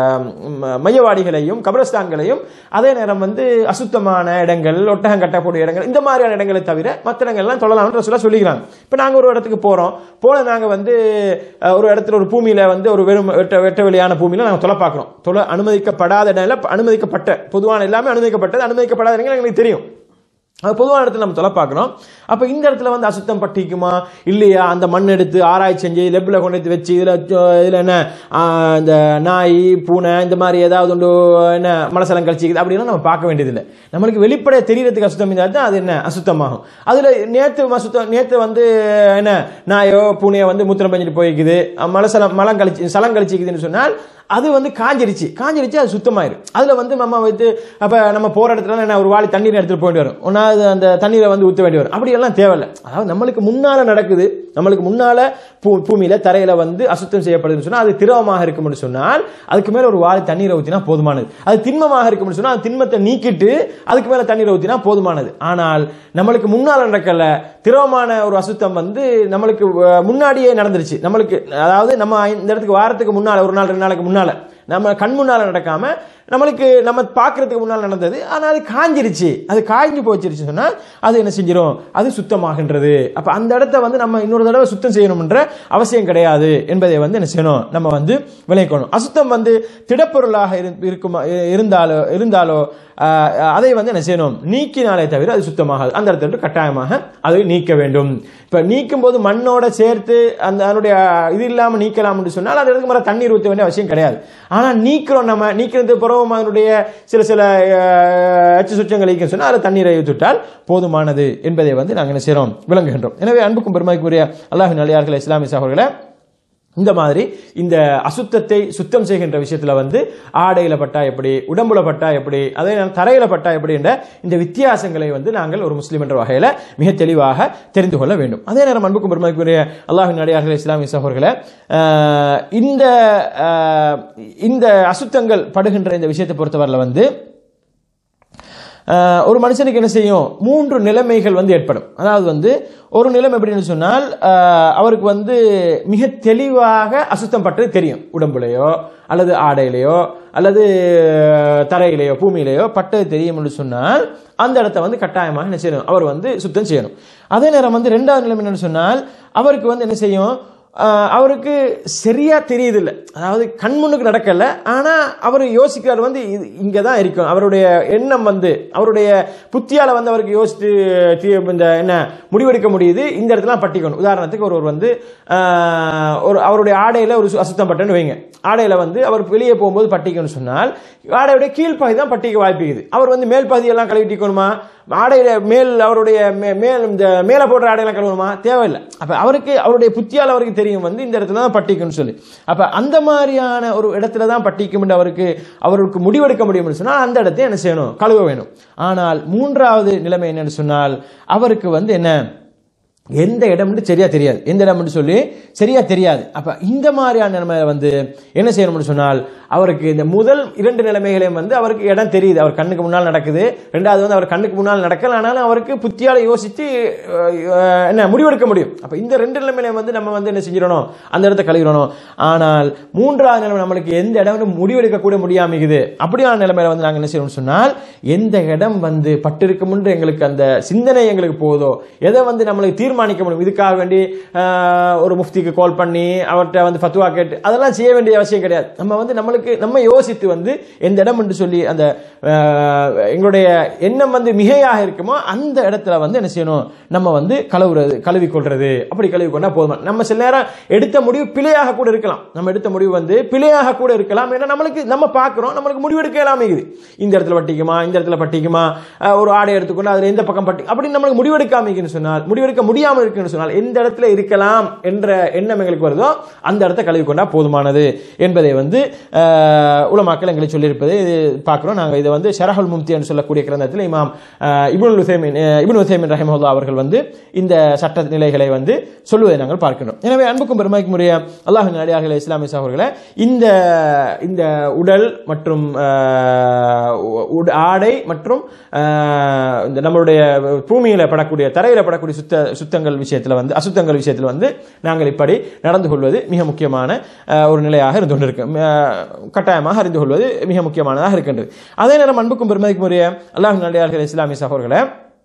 ம- மையவாடிகளையும் கபரஸ்தான்களையும் அதே நேரம் வந்து அசுத்தமான இடங்கள் ஒட்டகம் கட்டக்கூடிய இடங்கள் இந்த மாதிரியான இடங்களை தவிர மற்ற இடங்கள்லாம் தொழலாம்னு சொல்ல சொல்லிக்கிறாங்க இப்போ நாங்கள் ஒரு இடத்துக்கு போறோம் போல நாங்கள் வந்து அஹ், ஒரு இடத்துல ஒரு பூமியில வந்து ஒரு வெறும் வெட்ட வெட்ட வெளியான பூமியில நாங்கள் தொலை பார்க்குறோம் தொலை அனுமதிக்கப்படாத இடம் இல்ல, அனுமதிக்கப்பட்ட பொதுவான எல்லாமே அனுமதிக்கப்பட்டது அனுமதிக்கப்படாத இடங்கள் எங்களுக்கு தெரியும் அது பொதுவான இடத்துல நம்ம தொலை பார்க்குறோம் அப்போ இந்த இடத்துல வந்து அசுத்தம் பட்டிக்குமா இல்லையா அந்த மண் எடுத்து ஆராய்ச்சி செஞ்சு லெப்பில் கொண்டு வந்து வச்சு இதில் இதில் என்ன ஆ, இந்த நாய் பூனை இந்த மாதிரி ஏதாவது ஒன்று என்ன மலசலம் கழிச்சிக்குது அப்படிலாம் நம்ம பார்க்க வேண்டியதில்லை நம்மளுக்கு வெளிப்படைய தெரியறதுக்கு அசுத்தம் இருந்தால் தான் அது என்ன அசுத்தமாகும் அதில் நேற்று அசுத்தம் நேற்று வந்து என்ன நாயோ பூனையோ வந்து மூத்திரம் பஞ்சிட்டு போய்க்குது மலசலம் மலம் கழிச்சு சலம் கழிச்சிக்குதுன்னு சொன்னால் அது வந்து காஞ்சிருச்சு காஞ்சிருச்சு அது சுத்தமாயிரும் அதுல வந்து நம்ம வந்து அப்ப நம்ம போற இடத்துல என்ன ஒரு வாளி தண்ணீர் எடுத்துட்டு போயிட்டு வரும் ஒன்னாவது அந்த தண்ணீரை வந்து ஊற்ற வேண்டி வரும் அப்படி எல்லாம் தேவையில்லை அதாவது நம்மளுக்கு முன்னால நடக்குது நம்மளுக்கு முன்னால பூ பூமியில தரையில வந்து அசுத்தம் செய்யப்படுதுன்னு சொன்னா அது திரவமாக இருக்கும்னு சொன்னால் அதுக்கு மேல ஒரு வாளி தண்ணீரை ஊற்றினா போதுமானது அது திண்மமாக இருக்கும்னு சொன்னா அது திண்மத்தை நீக்கிட்டு அதுக்கு மேல தண்ணீரை ஊற்றினா போதுமானது ஆனால் நம்மளுக்கு முன்னால நடக்கல திரவமான ஒரு அசுத்தம் வந்து நம்மளுக்கு அஹ், முன்னாடியே நடந்துருச்சு நம்மளுக்கு அதாவது நம்ம இந்த இடத்துக்கு வாரத்துக்கு முன்னால ஒரு நாள் ரெண்டு நாளைக்கு முன்னால நம்ம கண் முன்னால் நடக்காம நம்மளுக்கு நம்ம பார்க்கறதுக்கு முன்னால் நடந்தது ஆனால் அது காஞ்சிருச்சு அது காய்ஞ்சு போச்சிருச்சு சொன்னால் அது என்ன செஞ்சிடும் அது சுத்தமாகின்றது அப்போ அந்த இடத்த வந்து நம்ம இன்னொரு தடவை சுத்தம் செய்யணும்ன்ற அவசியம் கிடையாது என்பதை வந்து என்ன செய்யணும் நம்ம வந்து விளைவிக்கணும் அசுத்தம் வந்து திடப்பொருளாக இரு- இருக்குமா இருந்தாலோ இருந்தாலோ ஆஹ், அதை வந்து என்ன செய்யணும் நீக்கினாலே தவிர அது சுத்தமாகாது அந்த இடத்துல விட்டு கட்டாயமாக அதை நீக்க வேண்டும் இப்போ நீக்கும் போது மண்ணோட சேர்த்து அந்த அதனுடைய இது இல்லாமல் நீக்கலாம்னு சொன்னால் அந்த இடத்துக்கு மேலே தண்ணீர் ஊற்ற வேண்டிய அவசியம் கிடையாது ஆனால் நீக்கிறோம் நம்ம நீக்கிறது பிறகும் அதனுடைய சில சில ஆஹ், அச்சு சுற்றங்கள் நீக்க சொன்னால் அதை தண்ணீரை ஊற்றிவிட்டால் போதுமானது என்பதை வந்து நாங்கள் என்ன செய்கிறோம் விளங்குகின்றோம் எனவே அன்புக்கும் பெருமைக்குரிய அல்லாஹின் அலியார்கள் இஸ்லாமிய சகோதரர்களை இந்த மாதிரி இந்த அசுத்தத்தை சுத்தம் செய்கின்ற விஷயத்துல வந்து ஆடையில பட்டா எப்படி உடம்புல பட்டா எப்படி அதே நேரம் தரையில பட்டா எப்படி என்ற இந்த வித்தியாசங்களை வந்து நாங்கள் ஒரு முஸ்லீம் என்ற வகையில மிக தெளிவாக தெரிந்து கொள்ள வேண்டும் அதே நேரம் அன்புக்கும் பெருமைக்குரிய அல்லாஹின் அடியார்கள் இஸ்லாமிய சகோதரர்களை ஆஹ், இந்த ஆஹ், இந்த அசுத்தங்கள் படுகின்ற இந்த விஷயத்தை பொறுத்தவரையில் வந்து ஆஹ் ஒரு மனுஷனுக்கு என்ன செய்யும் மூன்று நிலைமைகள் வந்து ஏற்படும் அதாவது வந்து ஒரு நிலைமை எப்படின்னு சொன்னால் ஆஹ் அவருக்கு வந்து மிக தெளிவாக அசுத்தம் பட்டது தெரியும் உடம்புலையோ அல்லது ஆடையிலையோ அல்லது தரையிலையோ பூமியிலையோ பட்டது தெரியும் என்று சொன்னால் அந்த இடத்த வந்து கட்டாயமாக என்ன செய்யணும் அவர் வந்து சுத்தம் செய்யணும் அதே நேரம் வந்து ரெண்டாவது நிலைமை என்னன்னு சொன்னால் அவருக்கு வந்து என்ன செய்யும் ஆஹ் அவருக்கு சரியா தெரியுது இல்லை அதாவது கண் முன்னுக்கு நடக்கல ஆனா அவர் யோசிக்கிறார் வந்து இது இங்கே தான் இருக்கும் அவருடைய எண்ணம் வந்து அவருடைய புத்தியால வந்து அவருக்கு யோசித்து தி- இந்த என்ன முடிவெடுக்க முடியுது இந்த இடத்துல பட்டிக்கணும் உதாரணத்துக்கு ஒருவர் வந்து ஆஹ், ஒரு அவருடைய ஆடையில ஒரு சு- அசுத்தம் பட்டன்னு வைங்க ஆடையில வந்து அவர் வெளியே போகும்போது பட்டிக்கணும்னு சொன்னால் ஆடையுடைய கீழ்ப்பகுதி தான் பட்டிக்க வாய்ப்புக்குது அவர் வந்து மேல் பகுதியெல்லாம் கழுவிட்டிக்கணுமா ஆடையில மேல் அவருடைய மே- மேல் இந்த மேலே போடுற ஆடையெல்லாம் கழுவணுமா தேவையில்லை அப்ப அவருக்கு அவருடைய புத்தியால் அவருக்கு தெரியும் வந்து இந்த இடத்துல தான் பட்டிக்கும்னு சொல்லி அப்ப அந்த மாதிரியான ஒரு இடத்துல தான் பட்டிக்கும் என்று அவருக்கு அவருக்கு முடிவெடுக்க முடியும்னு சொன்னால் அந்த இடத்தை என்ன செய்யணும் கழுவ வேணும் ஆனால் மூன்றாவது நிலைமை என்னன்னு சொன்னால் அவருக்கு வந்து என்ன எந்த இடம்னு சரியா தெரியாது எந்த இடம்னு சொல்லி சரியா தெரியாது அப்ப இந்த மாதிரியான நிலைமை வந்து என்ன செய்யணும்னு சொன்னால் அவருக்கு இந்த முதல் இரண்டு நிலைமைகளையும் வந்து அவருக்கு இடம் தெரியுது அவர் கண்ணுக்கு முன்னால் நடக்குது ரெண்டாவது வந்து அவர் கண்ணுக்கு முன்னால் நடக்கல ஆனாலும் அவருக்கு புத்தியால யோசித்து அஹ், அஹ், என்ன முடிவெடுக்க முடியும் அப்ப இந்த ரெண்டு நிலைமையிலையும் வந்து நம்ம வந்து என்ன செஞ்சிடணும் அந்த இடத்த கழுவிடணும் ஆனால் மூன்றாவது நிலைமை நம்மளுக்கு எந்த இடம்னு முடிவெடுக்க கூட முடியாமிக்குது அப்படியான நிலைமையில வந்து நாங்கள் என்ன செய்யணும்னு சொன்னால் எந்த இடம் வந்து பட்டிருக்கும்ன்ற எங்களுக்கு அந்த சிந்தனை எங்களுக்கு போதோ எதை வந்து நம்மளுக்கு தீர்மானிக்க முடியும் இதுக்காக வேண்டி ஆஹ், ஒரு முஃப்திக்கு கால் பண்ணி அவர்கிட்ட வந்து ஃபத்துவா கேட்டு அதெல்லாம் செய்ய வேண்டிய அவசியம் கிடையாது நம்ம வந்து நம்மளுக்கு நம்ம யோசித்து வந்து எந்த இடம் என்று சொல்லி அந்த ஆஹ், எங்களுடைய எண்ணம் வந்து மிகையாக இருக்குமோ அந்த இடத்துல வந்து என்ன செய்யணும் நம்ம வந்து கழுவுறது கழுவி கொள்றது அப்படி கழுவி கொண்டா போதும் நம்ம சில நேரம் எடுத்த முடிவு பிழையாக கூட இருக்கலாம் நம்ம எடுத்த முடிவு வந்து பிழையாக கூட இருக்கலாம் ஏன்னா நம்மளுக்கு நம்ம பார்க்குறோம் நம்மளுக்கு முடிவெடுக்க எல்லாமே இருக்குது இந்த இடத்துல பட்டிக்குமா இந்த இடத்துல பட்டிக்குமா அஹ் ஒரு ஆடை எடுத்துக்கொண்டு அதில் எந்த பக்கம் பட்டி அப்படி நம்மளுக்கு முடிவெடுக்காம இருக்குன்னு சொன்னால் முடிவெடுக்க முடியாமல் இருக்குன்னு சொன்னால் எந்த இடத்துல இருக்கலாம் என்ற எண்ணம் எங்களுக்கு வருதோ அந்த இடத்த கழுவி கொண்டா போதுமானது என்பதை வந்து அஹ், உலமாக்கள் எங்களுக்கு சொல்லியிருப்பது இது பார்க்குறோம் நாங்கள் இதை வந்து ஷரஹுல் மும்தி என்று சொல்லக்கூடிய கிரந்தத்தில் இமாம் அஹ், இப்னுல் உசைமின் அஹ், இப்னு உசைமின் ரஹிமஹுல்லா அவர்கள் வந்து இந்த சட்ட நிலைகளை வந்து சொல்லுவதை நாங்கள் பார்க்கின்றோம் எனவே அன்புக்கும் பெருமைக்கும் உரிய அல்லாஹின் அடியார்களே இஸ்லாமிய சகோதரர்களே இந்த இந்த உடல் மற்றும் அஹ், உட- ஆடை மற்றும் அஹ், இந்த நம்மளுடைய பூமியில படக்கூடிய தரையில படக்கூடிய சுத்த சுத்தங்கள் விஷயத்துல வந்து அசுத்தங்கள் விஷயத்துல வந்து நாங்கள் இப்படி நடந்து கொள்வது மிக முக்கியமான அஹ், ஒரு நிலையாக இருந்து கொண்டிருக்கு அஹ், கட்டாயமாக அறிந்து கொள்வது மிக முக்கியமானதாக இருக்கின்றது அதே நேரம் அன்புக்கும் பெருமதிக்கும் உரிய அல்லாஹின் அடியார்களே இஸ்லாமிய சகோதரர்களே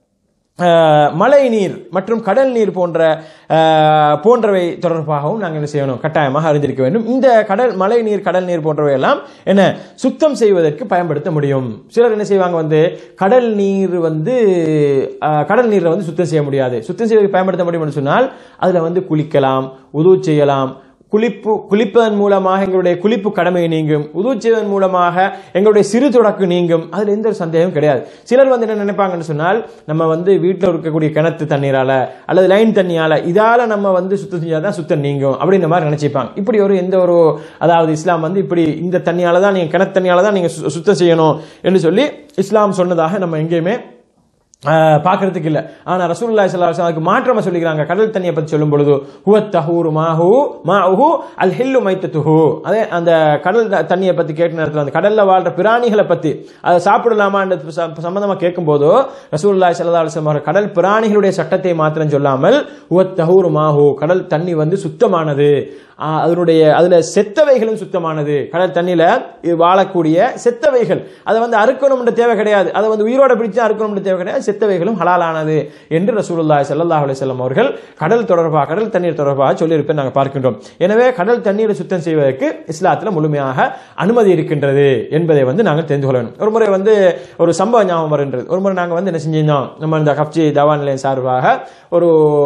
அஹ், மழை நீர் மற்றும் கடல் நீர் போன்ற அஹ், போன்றவை தொடர்பாகவும் நாங்கள் என்ன செய்யணும் கட்டாயமாக அறிந்திருக்க வேண்டும் இந்த கடல் மழை நீர் கடல் நீர் போன்றவை எல்லாம் என்ன சுத்தம் செய்வதற்கு பயன்படுத்த முடியும் சிலர் என்ன செய்வாங்க வந்து கடல் நீர் வந்து அஹ், கடல் நீரை வந்து சுத்தம் செய்ய முடியாது சுத்தம் செய்வதற்கு பயன்படுத்த முடியும்னு சொன்னால் அதில் வந்து குளிக்கலாம் உது செய்யலாம் குளிப்பு குளிப்பதன் மூலமாக எங்களுடைய குளிப்பு கடமை நீங்கும் உதவு செய்வதன் மூலமாக எங்களுடைய சிறு தொடக்கு நீங்கும் அதில் எந்த ஒரு சந்தேகமும் கிடையாது சிலர் வந்து என்ன நினைப்பாங்கன்னு சொன்னால் நம்ம வந்து வீட்டில் இருக்கக்கூடிய கிணத்து தண்ணீரால அல்லது லைன் தண்ணியால இதால நம்ம வந்து சுத்தம் செஞ்சாதான் சுத்தம் நீங்கும் அப்படின்ற மாதிரி நினைச்சிப்பாங்க இப்படி ஒரு எந்த ஒரு அதாவது இஸ்லாம் வந்து இப்படி இந்த தண்ணியால தான் நீங்க கிணத்து தண்ணியால தான் நீங்க சு- சுத்தம் செய்யணும் என்று சொல்லி இஸ்லாம் சொன்னதாக நம்ம எங்கேயுமே ஆஹ் பார்க்கறதுக்கு இல்ல ஆனா ரசூலுல்லாஹி ஸல்லல்லாஹு அலைஹி வஸல்லம் மாற்றமா சொல்லிக்கிறாங்க கடல் தண்ணியை பத்தி சொல்லும் பொழுது ஹுவ தஹூரு மாஹு மாஹு அல் ஹில்லு மைத்தத்துஹு அதே அந்த கடல் த- தண்ணியை பத்தி கேட்ட நேரத்துல அந்த கடல்ல வாழ்ற பிராணிகளை பத்தி அதை சாப்பிடலாமான்ற ச- சம்பந்தமா கேட்கும்போது ரசூலுல்லாஹி ஸல்லல்லாஹு அலைஹி வஸல்லம் அவர்கள் கடல் பிராணிகளுடைய சட்டத்தை மாத்திரம் சொல்லாமல் ஹுவ தஹூரு மாஹு கடல் தண்ணி வந்து சுத்தமானது ஆஹ், அதனுடைய அதுல செத்தவைகளும் சுத்தமானது கடல் தண்ணியில இது வாழக்கூடிய செத்தவைகள் அதை வந்து அறுக்கணும்ன்ற தேவை கிடையாது அதை வந்து உயிரோட பிடிச்சு அறுக்கணும்ன்ற தேவை கிடையாது செத்தவைகளும் ஹலாலானது என்று ரசூலுல்லாஹி ஸல்லல்லாஹு அலைஹி வஸல்லம் அவர்கள் கடல் தொடர்பாக கடல் தண்ணீர் தொடர்பாக சொல்லியிருப்பதை நாங்கள் பார்க்கின்றோம் எனவே கடல் தண்ணீரை சுத்தம் செய்வதற்கு இஸ்லாத்தில் முழுமையாக அனுமதி இருக்கின்றது என்பதை வந்து நாங்கள் தெரிந்து கொள்ள வேண்டும் ஒரு முறை வந்து ஒரு சம்பவம் ஞாபகம் வருகின்றது ஒரு முறை நாங்கள் வந்து என்ன செஞ்சிருந்தோம் நம்ம இந்த கப்ஜி தவா நிலையம் சார்பாக ஒரு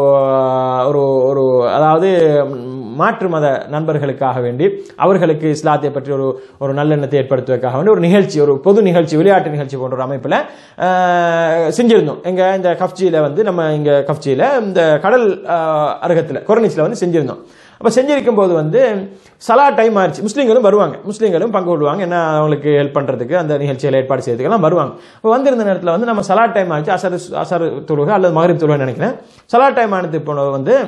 ஒரு ஒரு அதாவது மாற்று மத நண்பர்களுக்காக வேண்டி அவர்களுக்கு இஸ்லாத்தை பற்றி ஒரு ஒரு நல்லெண்ணத்தை ஏற்படுத்துவதற்காக வேண்டி ஒரு நிகழ்ச்சி ஒரு பொது நிகழ்ச்சி விளையாட்டு நிகழ்ச்சி போன்ற ஒரு அமைப்பில் செஞ்சிருந்தோம் எங்க இந்த கப்ஜியில் வந்து நம்ம இங்க கப்ஜியில் இந்த கடல் ஆஹ், அருகத்தில் கொரனிஸில் வந்து செஞ்சிருந்தோம் அப்போ செஞ்சிருக்கும் போது வந்து சலா டைம் ஆயிடுச்சு முஸ்லீம்களும் வருவாங்க முஸ்லீம்களும் பங்கு கொள்வாங்க என்ன அவங்களுக்கு ஹெல்ப் பண்ணுறதுக்கு அந்த நிகழ்ச்சியில் ஏற்பாடு செய்யறதுக்கெல்லாம் வருவாங்க இப்போ வந்திருந்த நேரத்தில் வந்து நம்ம சலா டைம் ஆச்சு அசர் அசர் தொழுகை அல்லது மகரிப் தொழுகை நினைக்கிறேன் சலா டைம் ஆனது போன வந்து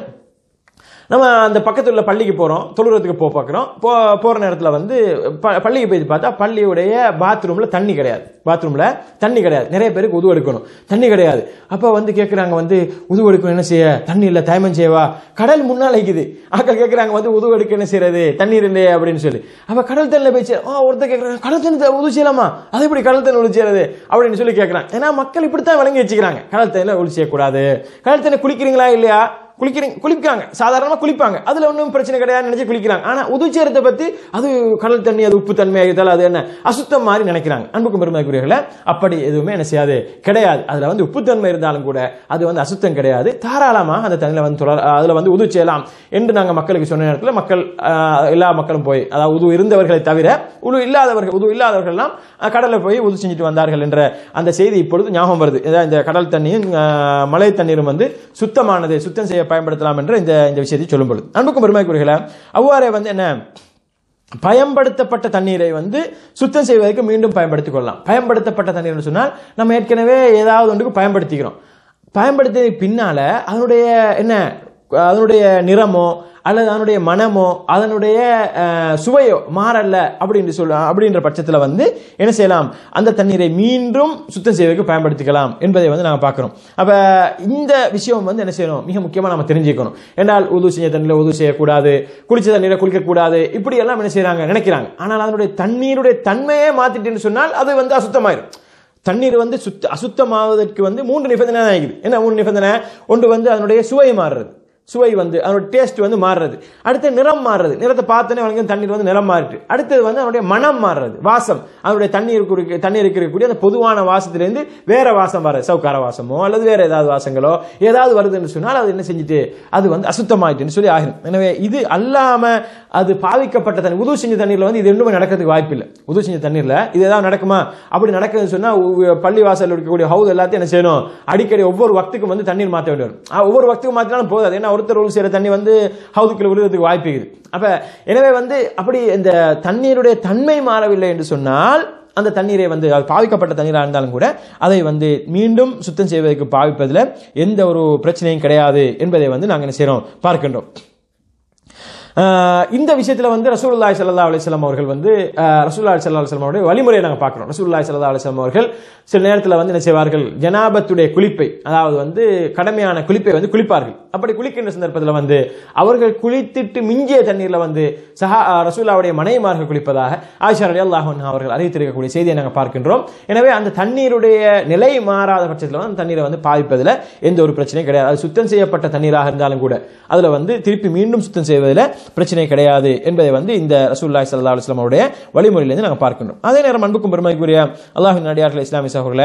நம்ம அந்த பக்கத்தில் உள்ள பள்ளிக்கு போகிறோம் தொழுகிறதுக்கு போக பார்க்குறோம் போ போகிற நேரத்தில் வந்து ப பள்ளிக்கு போய் பார்த்தா பள்ளியுடைய பாத்ரூமில் தண்ணி கிடையாது பாத்ரூமில் தண்ணி கிடையாது நிறைய பேருக்கு உதவு எடுக்கணும் தண்ணி கிடையாது அப்போ வந்து கேட்குறாங்க வந்து உதவு எடுக்கணும் என்ன செய்ய தண்ணி இல்லை தயமம் செய்யவா கடல் முன்னால் இருக்குது ஆக்கள் கேட்குறாங்க வந்து உதவு எடுக்க என்ன செய்யறது தண்ணீர் இல்லையே அப்படின்னு சொல்லி அப்போ கடல் தண்ணியில் போய் சே- ஆ ஒருத்தர் கேட்குறாங்க கடல் தண்ணி உதவு செய்யலாமா அது எப்படி கடல் தண்ணி உதவி செய்யறது அப்படின்னு சொல்லி கேட்குறாங்க ஏன்னா மக்கள் இப்படித்தான் விளங்கி வச்சுக்கிறாங்க கடல் தண்ணியில் உதவி செய்யக்கூடாது கடல் தண்ணி குளிக்கிறீங்களா இல்லையா குளிக்கிறீங்க குளிப்பாங்க சாதாரணமாக குளிப்பாங்க அதில் ஒன்றும் பிரச்சனை கிடையாது நினைச்சு குளிக்கிறாங்க ஆனால் உதுச்சேரத்தை பற்றி அது கடல் தண்ணி அது உப்பு தன்மை ஆகிட்டால் அது என்ன அசுத்தம் மாதிரி நினைக்கிறாங்க அன்புக்கும் பெருமைக்குரியவர்களே அப்படி எதுவுமே என்ன செய்யாது கிடையாது அதில் வந்து உப்புத்தன்மை இருந்தாலும் கூட அது வந்து அசுத்தம் கிடையாது தாராளமாக அந்த தண்ணியில் வந்து தொடர் அதில் வந்து உது செய்யலாம் என்று நாங்கள் மக்களுக்கு சொன்ன நேரத்தில் மக்கள் ஆஹ், எல்லா மக்களும் போய் அதாவது உது இருந்தவர்களை தவிர உது இல்லாதவர்கள் உது இல்லாதவர்கள்லாம் அஹ், கடல்ல போய் உது செஞ்சுட்டு வந்தார்கள் என்ற அந்த செய்தி இப்பொழுது ஞாபகம் வருது ஏதாவது இந்த கடல் தண்ணியும் ஆஹ், மழை தண்ணீரும் வந்து சுத்தமானது சுத்தம் செய்ய பயன்படுத்தலாம் என்ற இந்த இந்த விஷயத்தை சொல்லும் பொழுது அன்புக்கும் பெருமைக்குரியர்களே அவ்வாறே வந்து என்ன பயன்படுத்தப்பட்ட தண்ணீரை வந்து சுத்தம் செய்வதற்கு மீண்டும் பயன்படுத்திக் கொள்ளலாம் பயன்படுத்தப்பட்ட தண்ணீர்னு சொன்னால் நம்ம ஏற்கனவே ஏதாவது ஒன்றுக்கு பயன்படுத்திக்கிறோம் பயன்படுத்தியதுக்கு பின்னால அதனுடைய என்ன அதனுடைய நிறமோ அல்லது அதனுடைய மனமோ அதனுடைய அஹ், சுவையோ மாறல்ல அப்படின்னு சொல்ல அப்படின்ற பட்சத்தில் வந்து என்ன செய்யலாம் அந்த தண்ணீரை மீண்டும் சுத்தம் செய்வதற்கு பயன்படுத்திக்கலாம் என்பதை வந்து நாங்கள் பார்க்குறோம் அப்போ இந்த விஷயம் வந்து என்ன செய்யணும் மிக முக்கியமாக நம்ம தெரிஞ்சுக்கணும் என்றால் உது செஞ்ச தண்ணியில் உது செய்யக்கூடாது குளிச்ச தண்ணீரை குளிக்கக்கூடாது இப்படி எல்லாம் என்ன செய்கிறாங்க நினைக்கிறாங்க ஆனால் அதனுடைய தண்ணீருடைய தன்மையே மாற்றிட்டுன்னு சொன்னால் அது வந்து அசுத்தமாயிரும் தண்ணீர் வந்து சுத்த அசுத்தமாவதற்கு வந்து மூன்று நிபந்தனை தான் இருக்குது என்ன மூணு நிபந்தனை ஒன்று வந்து அதனுடைய சுவை மாறுறது சுவை வந்து அதோட டேஸ்ட் வந்து மாறுறது அடுத்து நிறம் மாறுறது நிறத்தை பார்த்தோன்னே வழங்க தண்ணீர் வந்து நிறம் மாறிட்டு அடுத்தது வந்து அதனுடைய மனம் மாறுறது வாசம் அதனுடைய தண்ணீர் குறிக்க தண்ணீருக்கு இருக்கக்கூடிய அந்த பொதுவான வாசத்திலேருந்து வேற வாசம் வர சவுக்கார வாசமோ அல்லது வேற ஏதாவது வாசங்களோ ஏதாவது வருதுன்னு சொன்னால் அது என்ன செஞ்சுட்டு அது வந்து அசுத்தமாயிட்டுன்னு சொல்லி ஆகிடும் எனவே இது அல்லாம அது பாவிக்கப்பட்ட தண்ணி உதவு செஞ்ச தண்ணீர்ல வந்து இது ரெண்டுமே நடக்கிறதுக்கு வாய்ப்பு இல்லை உதவு செஞ்ச தண்ணீர்ல இது ஏதாவது நடக்குமா அப்படி நடக்குதுன்னு சொன்னா உ- பள்ளி வாசல் இருக்கக்கூடிய ஹவுஸ் எல்லாத்தையும் என்ன செய்யணும் அடிக்கடி ஒவ்வொரு வக்துக்கும் வந்து தண்ணீர் மாற்ற வேண்டி வரும் ஆ, ஒவ்வொரு வக்துக்கும் மாற்றினாலும் போதாது ஏன்னா ஒருத்தர் ரூல் செய்யற தண்ணி வந்து ஹவுதுக்குள்ள விழுறதுக்கு வாய்ப்பு இருக்குது அப்ப எனவே வந்து அப்படி இந்த தண்ணீருடைய தன்மை மாறவில்லை என்று சொன்னால் அந்த தண்ணீரை வந்து அது பாவிக்கப்பட்ட தண்ணீராக இருந்தாலும் கூட அதை வந்து மீண்டும் சுத்தம் செய்வதற்கு பாவிப்பதில் எந்த ஒரு பிரச்சனையும் கிடையாது என்பதை வந்து நாங்கள் என்ன செய்கிறோம் பார்க்கின்றோம் ஆஹ் இந்த விஷயத்துல வந்து ரசூலுல்லாஹி ஸல்லல்லாஹு அலைஹி வஸல்லம் அவர்கள் வந்து ஆஹ் ரசூலுல்லாஹி ஸல்லல்லாஹு அலைஹி வஸல்லம் அவருடைய வழிமுறையை நாங்க பார்க்கிறோம் ரசூலுல்லாஹி ஸல்லல்லாஹு அலைஹி வஸல்லம் அவர்கள் சில நேரத்துல வந்து என்ன செய்வார்கள் ஜனாபத்துடைய குளிப்பை அதாவது வந்து கடமையான குளிப்பை வந்து குளிப்பார்கள் அப்படி குளிக்கின்ற சந்தர்ப்பத்தில் வந்து அவர்கள் குளித்திட்டு மிஞ்சிய தண்ணீர்ல வந்து சஹா ஆஹ் ரசூலுல்லாஹுடைய மனைவிமார்கள் குளிப்பதாக ஆயிஷா ரலியல்லாஹு அன்ஹா அவர்கள் அறிவித்திருக்கக்கூடிய செய்தியை நாங்கள் பார்க்கின்றோம் எனவே அந்த தண்ணீருடைய நிலை மாறாத பட்சத்தில் வந்து அந்த தண்ணீரை வந்து பாவிப்பதில் எந்த ஒரு பிரச்சனையும் கிடையாது அது சுத்தம் செய்யப்பட்ட தண்ணீராக இருந்தாலும் கூட அதுல வந்து திருப்பி மீண்டும் சுத்தம் செய்வதில் பிரச்சனை கிடையாது என்பதை வந்து இந்த ரசூல்லாய் சல்லா அலுவலாம் அவருடைய வழிமுறையிலிருந்து நாங்கள் பார்க்கின்றோம் அதே நேரம் அன்புக்கும் பெருமைக்குரிய அல்லாஹின் நடிகார்கள் இஸ்லாமிய சகோதரர்களே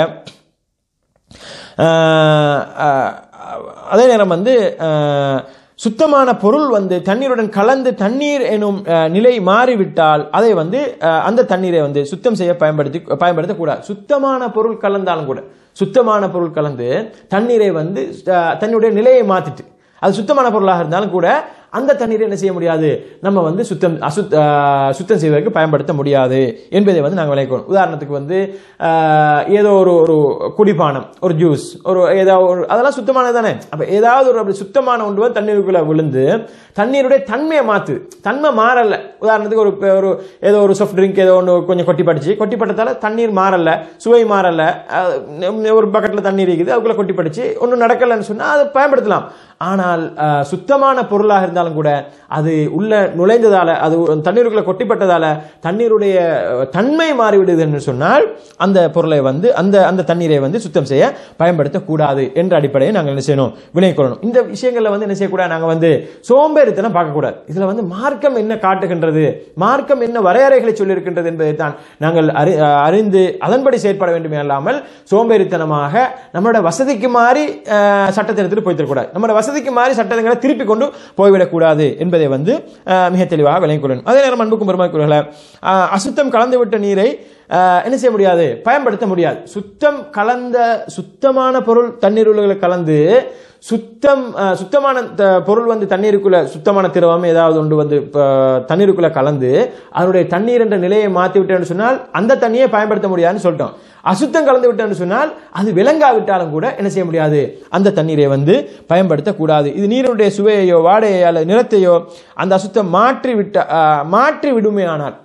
ஆஹ், ஆஹ், அதே நேரம் வந்து ஆஹ், சுத்தமான பொருள் வந்து தண்ணீருடன் கலந்து தண்ணீர் எனும் ஆஹ், நிலை மாறிவிட்டால் அதை வந்து ஆஹ், அந்த தண்ணீரை வந்து சுத்தம் செய்ய பயன்படுத்தி பயன்படுத்தக்கூடாது சுத்தமான பொருள் கலந்தாலும் கூட சுத்தமான பொருள் கலந்து தண்ணீரை வந்து ஆஹ், தன்னுடைய நிலையை மாத்திட்டு அது சுத்தமான பொருளாக இருந்தாலும் கூட அந்த தண்ணீரை என்ன செய்ய முடியாது நம்ம வந்து சுத்தம் அசுத் ஆஹ் சுத்தம் செய்வதற்கு பயன்படுத்த முடியாது என்பதை வந்து நாங்கள் விளைவிக்கணும் உதாரணத்துக்கு வந்து ஆஹ் ஏதோ ஒரு ஒரு குடிபானம் ஒரு ஜூஸ் ஒரு ஏதாவது ஒரு அதெல்லாம் சுத்தமானது தானே அப்போ ஏதாவது ஒரு அப்படி சுத்தமான ஒன்று வந்து தண்ணீருக்குள்ள விழுந்து தண்ணீருடைய தன்மையை மாற்று தன்மை மாறல உதாரணத்துக்கு ஒரு ஒரு ஏதோ ஒரு சாஃப்ட் ட்ரிங்க் ஏதோ ஒன்று கொஞ்சம் கொட்டி படிச்சு கொட்டி பட்டதால தண்ணீர் மாறல சுவை மாறல அஹ் ஒரு பக்கெட்டில் தண்ணீர் இருக்குது அதுக்குள்ள கொட்டி படிச்சு ஒன்றும் நடக்கலைன்னு சொன்னால் அதை பயன்படுத்தலாம் ஆனால் அஹ், சுத்தமான பொருளாக இருந்தாலும் இருந்தாலும் கூட அது உள்ள நுழைந்ததால அது தண்ணீருக்குள்ள கொட்டிப்பட்டதால தண்ணீருடைய அஹ், தன்மை மாறிவிடுது என்று சொன்னால் அந்த பொருளை வந்து அந்த அந்த தண்ணீரை வந்து சுத்தம் செய்ய பயன்படுத்தக்கூடாது என்ற அடிப்படையை நாங்கள் என்ன செய்யணும் வினை கொள்ளணும் இந்த விஷயங்கள்ல வந்து என்ன செய்யக்கூடாது நாங்கள் வந்து சோம்பேறித்தனம் பார்க்கக்கூடாது இதுல வந்து மார்க்கம் என்ன காட்டுகின்றது மார்க்கம் என்ன வரையறைகளை சொல்லியிருக்கின்றது என்பதை தான் நாங்கள் அறி- அஹ், அறிந்து அதன்படி செயற்பட வேண்டுமே அல்லாமல் சோம்பேறித்தனமாக நம்மளோட வசதிக்கு மாறி அஹ், சட்டத்தை எடுத்துட்டு போய்த்தரக்கூடாது நம்மளோட வசதிக்கு மாறி சட்டங்களை திருப்பி கொண்டு போய்விடக்கூடாது என்பதை வந்து அஹ், மிக தெளிவாக விளங்கிக் கொள்ளணும் அதே நேரம் அன்புக்கும் பெருமாக்குறர்களே அசுத்தம் கலந்து விட்ட நீரை அஹ், என்ன செய்ய முடியாது பயன்படுத்த முடியாது சுத்தம் கலந்த சுத்தமான பொருள் தண்ணீருள்ள கலந்து சுத்தம் அஹ், சுத்தமான த- பொருள் வந்து தண்ணீருக்குள்ள சுத்தமான திரவம் ஏதாவது ஒன்று வந்து இப்ப, தண்ணீருக்குள்ள கலந்து அதனுடைய தண்ணீர் என்ற நிலையை மாற்றி விட்டேன்னு சொன்னால் அந்த தண்ணியை பயன்படுத்த முடியாதுன்னு சொல்லிட்டோம் அசுத்தம் கலந்து விட்டேன்னு சொன்னால் அது விளங்காவிட்டாலும் கூட என்ன செய்ய முடியாது அந்த தண்ணீரை வந்து பயன்படுத்தக்கூடாது இது நீருடைய சுவையையோ வாடையோ அல்லது நிறத்தையோ அந்த அசுத்தம் மாற்றி விட்ட அஹ், மாற்றி விடுமே ஆனால்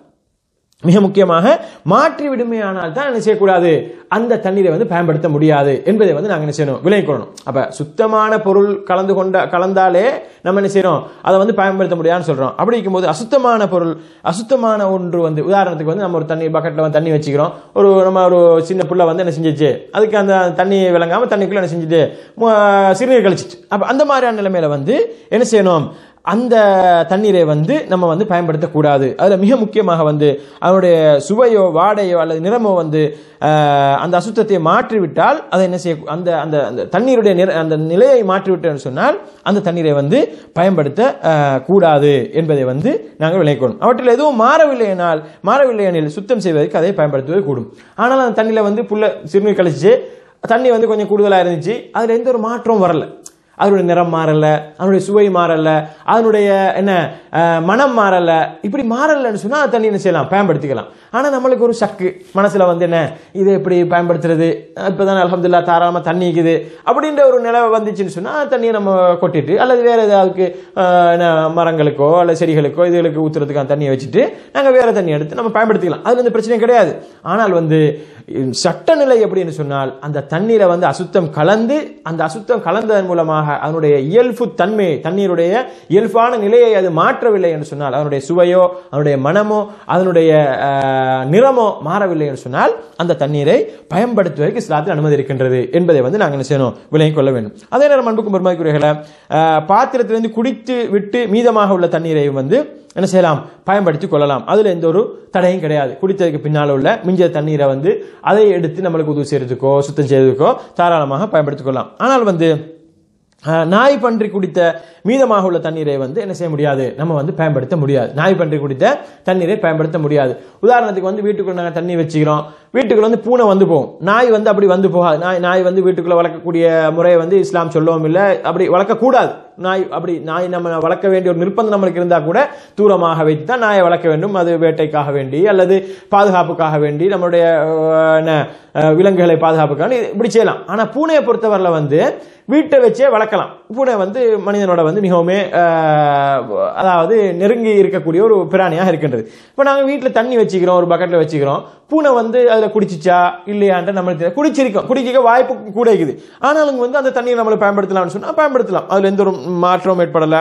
மிக முக்கியமாக மாற்றி விடுமையானால் தான் என்ன செய்யக்கூடாது அந்த தண்ணீரை வந்து பயன்படுத்த முடியாது என்பதை வந்து நாங்கள் என்ன செய்யணும் விலை கொள்ளணும் அப்ப சுத்தமான பொருள் கலந்து கொண்ட கலந்தாலே நம்ம என்ன செய்யறோம் அதை வந்து பயன்படுத்த முடியாதுன்னு சொல்றோம் அப்படி இருக்கும்போது அசுத்தமான பொருள் அசுத்தமான ஒன்று வந்து உதாரணத்துக்கு வந்து நம்ம ஒரு தண்ணி பக்கெட்ல வந்து தண்ணி வச்சுக்கிறோம் ஒரு நம்ம ஒரு சின்ன புள்ள வந்து என்ன செஞ்சிச்சு அதுக்கு அந்த தண்ணி விளங்காம தண்ணிக்குள்ள என்ன செஞ்சுட்டு மு- சிறுநீர் கழிச்சிட்டு அப்ப அந்த மாதிரியான நிலைமையில வந்து என்ன செய்யணும் அந்த தண்ணீரை வந்து நம்ம வந்து பயன்படுத்தக்கூடாது அதில் மிக முக்கியமாக வந்து அதனுடைய சுவையோ வாடையோ அல்லது நிறமோ வந்து ஆஹ், அந்த அசுத்தத்தை மாற்றிவிட்டால் அதை என்ன செய்ய அந்த அந்த அந்த தண்ணீருடைய நிற அந்த நிலையை மாற்றிவிட்டோம்னு சொன்னால் அந்த தண்ணீரை வந்து பயன்படுத்த ஆஹ், கூடாது என்பதை வந்து நாங்கள் விளைக்கணும் அவற்றில் எதுவும் மாறவில்லை எனால் மாறவில்லை எனில் சுத்தம் செய்வதற்கு அதை பயன்படுத்துவது கூடும் ஆனால் அந்த தண்ணியில் வந்து புல்ல சிறுநீர் கழிச்சு தண்ணி வந்து கொஞ்சம் கூடுதலாக இருந்துச்சு அதில் எந்த ஒரு மாற்றமும் வரல அதனுடைய நிறம் மாறல அதனுடைய சுவை மாறல அதனுடைய என்ன அஹ், மனம் மாறல இப்படி மாறலன்னு சொன்னா அந்த தண்ணி என்ன செய்யலாம் பயன்படுத்திக்கலாம் ஆனா நம்மளுக்கு ஒரு சக்கு மனசுல வந்து என்ன இதை எப்படி பயன்படுத்துறது இப்பதான் அல்ஹம்துலில்லாஹ் தாராளமா தண்ணி இருக்குது அப்படின்ற ஒரு நிலவை வந்துச்சுன்னு சொன்னா அந்த தண்ணியை நம்ம கொட்டிட்டு அல்லது வேற ஏதாவது அஹ், என்ன மரங்களுக்கோ அல்லது செடிகளுக்கோ இதுகளுக்கு ஊத்துறதுக்கான தண்ணியை வச்சுட்டு நாங்க வேற தண்ணி எடுத்து நம்ம பயன்படுத்திக்கலாம் அதுல எந்த பிரச்சனையும் கிடையாது ஆனால் வந்து சட்டநிலை எப்படின்னு சொன்னால் அந்த தண்ணீரை வந்து அசுத்தம் கலந்து அந்த அசுத்தம் கலந்ததன் மூலமாக அதனுடைய இயல்பு தன்மை தண்ணீருடைய இயல்பான நிலையை அது மாற்றவில்லை என்று சொன்னால் அதனுடைய சுவையோ அதனுடைய மனமோ அதனுடைய ஆஹ், நிறமோ மாறவில்லை என்று சொன்னால் அந்த தண்ணீரை பயன்படுத்துவதற்கு இஸ்லாத்தில் அனுமதி இருக்கின்றது என்பதை வந்து நாங்கள் என்ன செய்யணும் விலகிக் கொள்ள வேண்டும் அதே நேரம் அன்புக்கும் பெருமாக்குரியர்களை பாத்திரத்திலிருந்து குடித்து விட்டு மீதமாக உள்ள தண்ணீரை வந்து என்ன செய்யலாம் பயன்படுத்திக் கொள்ளலாம் அதுல எந்த ஒரு தடையும் கிடையாது குடித்ததுக்கு பின்னால் உள்ள மிஞ்ச தண்ணீரை வந்து அதை எடுத்து நம்மளுக்கு உதவி செய்யறதுக்கோ சுத்தம் செய்யறதுக்கோ தாராளமாக பயன்படுத்திக் கொள்ளலாம் ஆனால் வந்து அஹ், நாய் பன்றி குடித்த மீதமாக உள்ள தண்ணீரை வந்து என்ன செய்ய முடியாது நம்ம வந்து பயன்படுத்த முடியாது நாய் பன்றி குடித்த தண்ணீரை பயன்படுத்த முடியாது உதாரணத்துக்கு வந்து வீட்டுக்குள்ள நாங்கள் தண்ணி வச்சுக்கிறோம் வீட்டுக்குள்ள வந்து பூனை வந்து போகும் நாய் வந்து அப்படி வந்து போகாது நாய் நாய் வந்து வீட்டுக்குள்ள வளர்க்கக்கூடிய முறையை வந்து இஸ்லாம் சொல்லவும் இல்லை அப்படி வளர்க்கக்கூடாது நாய் அப்படி நாய் நம்ம வளர்க்க வேண்டிய ஒரு நிர்பந்தம் நம்மளுக்கு இருந்தால் கூட தூரமாக வைத்து தான் நாயை வளர்க்க வேண்டும் அது வேட்டைக்காக வேண்டி அல்லது பாதுகாப்புக்காக வேண்டி நம்மளுடைய அஹ், என்ன அஹ், விலங்குகளை பாதுகாப்புக்காக இது இப்படி செய்யலாம் ஆனால் பூனையை பொறுத்தவரையில் வந்து வீட்டை வச்சே வளர்க்கலாம் பூனை வந்து மனிதனோட வந்து மிகவுமே அஹ், அதாவது நெருங்கி இருக்கக்கூடிய ஒரு பிராணியாக இருக்கின்றது இப்போ நாங்கள் வீட்டில் தண்ணி வச்சுக்கிறோம் ஒரு பக்கெட்டில் வச்சுக்கிறோம் பூனை வந்து அதில் குடிச்சிச்சா இல்லையான்ற நம்மளுக்கு தெரியாது. குடிச்சிருக்கோம் குடிக்க வாய்ப்பு கூட இருக்குது ஆனாலும் வந்து அந்த தண்ணியை நம்மளை பயன்படுத்தலாம்னு சொன்னால் பயன்படுத்தலாம் அதில் எந்த ஒரு மாற்றமும் ஏற்படலை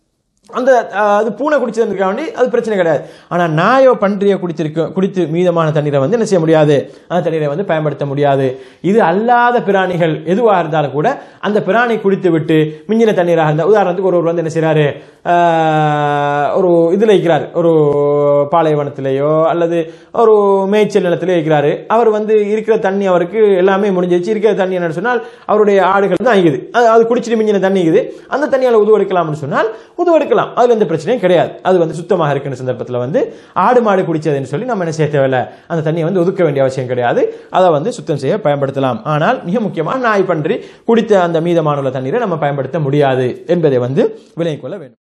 அந்த அஹ், அது பூனை குடிச்சதுக்காக வேண்டி அது பிரச்சனை கிடையாது ஆனா நாயோ பன்றியோ குடிச்சிருக்க குடித்து மீதமான தண்ணீரை வந்து என்ன செய்ய முடியாது அந்த தண்ணீரை வந்து பயன்படுத்த முடியாது இது அல்லாத பிராணிகள் எதுவாக இருந்தாலும் கூட அந்த பிராணி குடித்து விட்டு மிஞ்சின தண்ணீராக இருந்தால் உதாரணத்துக்கு ஒருவர் வந்து என்ன செய்றாரு அஹ், ஒரு இதுல வைக்கிறார் ஒரு பாலைவனத்திலேயோ அல்லது ஒரு மேய்ச்சல் நிலத்திலே வைக்கிறாரு அவர் வந்து இருக்கிற தண்ணி அவருக்கு எல்லாமே முடிஞ்சிச்சு இருக்கிற தண்ணி என்னன்னு சொன்னால் அவருடைய ஆடுகள் தான் ஆகிக்குது அது அது குடிச்சிட்டு மிஞ்சின தண்ணி இருக்குது அந்த தண்ணியால் உதவு எடுக்கலாம்னு சொன்னால் உதவு எடுக்கலாம் அதுல எந்த பிரச்சனையும் கிடையாது அது வந்து சுத்தமாக இருக்கிற சந்தர்ப்பத்தில் வந்து ஆடு மாடு குடிச்சதுன்னு சொல்லி நம்ம என்ன செய்ய தேவையில்ல அந்த தண்ணியை வந்து ஒதுக்க வேண்டிய அவசியம் கிடையாது அதை வந்து சுத்தம் செய்ய பயன்படுத்தலாம் ஆனால் மிக முக்கியமாக நாய் பன்றி குடித்த அந்த மீதமான உள்ள தண்ணீரை நம்ம பயன்படுத்த முடியாது என்பதை வந்து விலகிக் கொள்ள வேண்டும்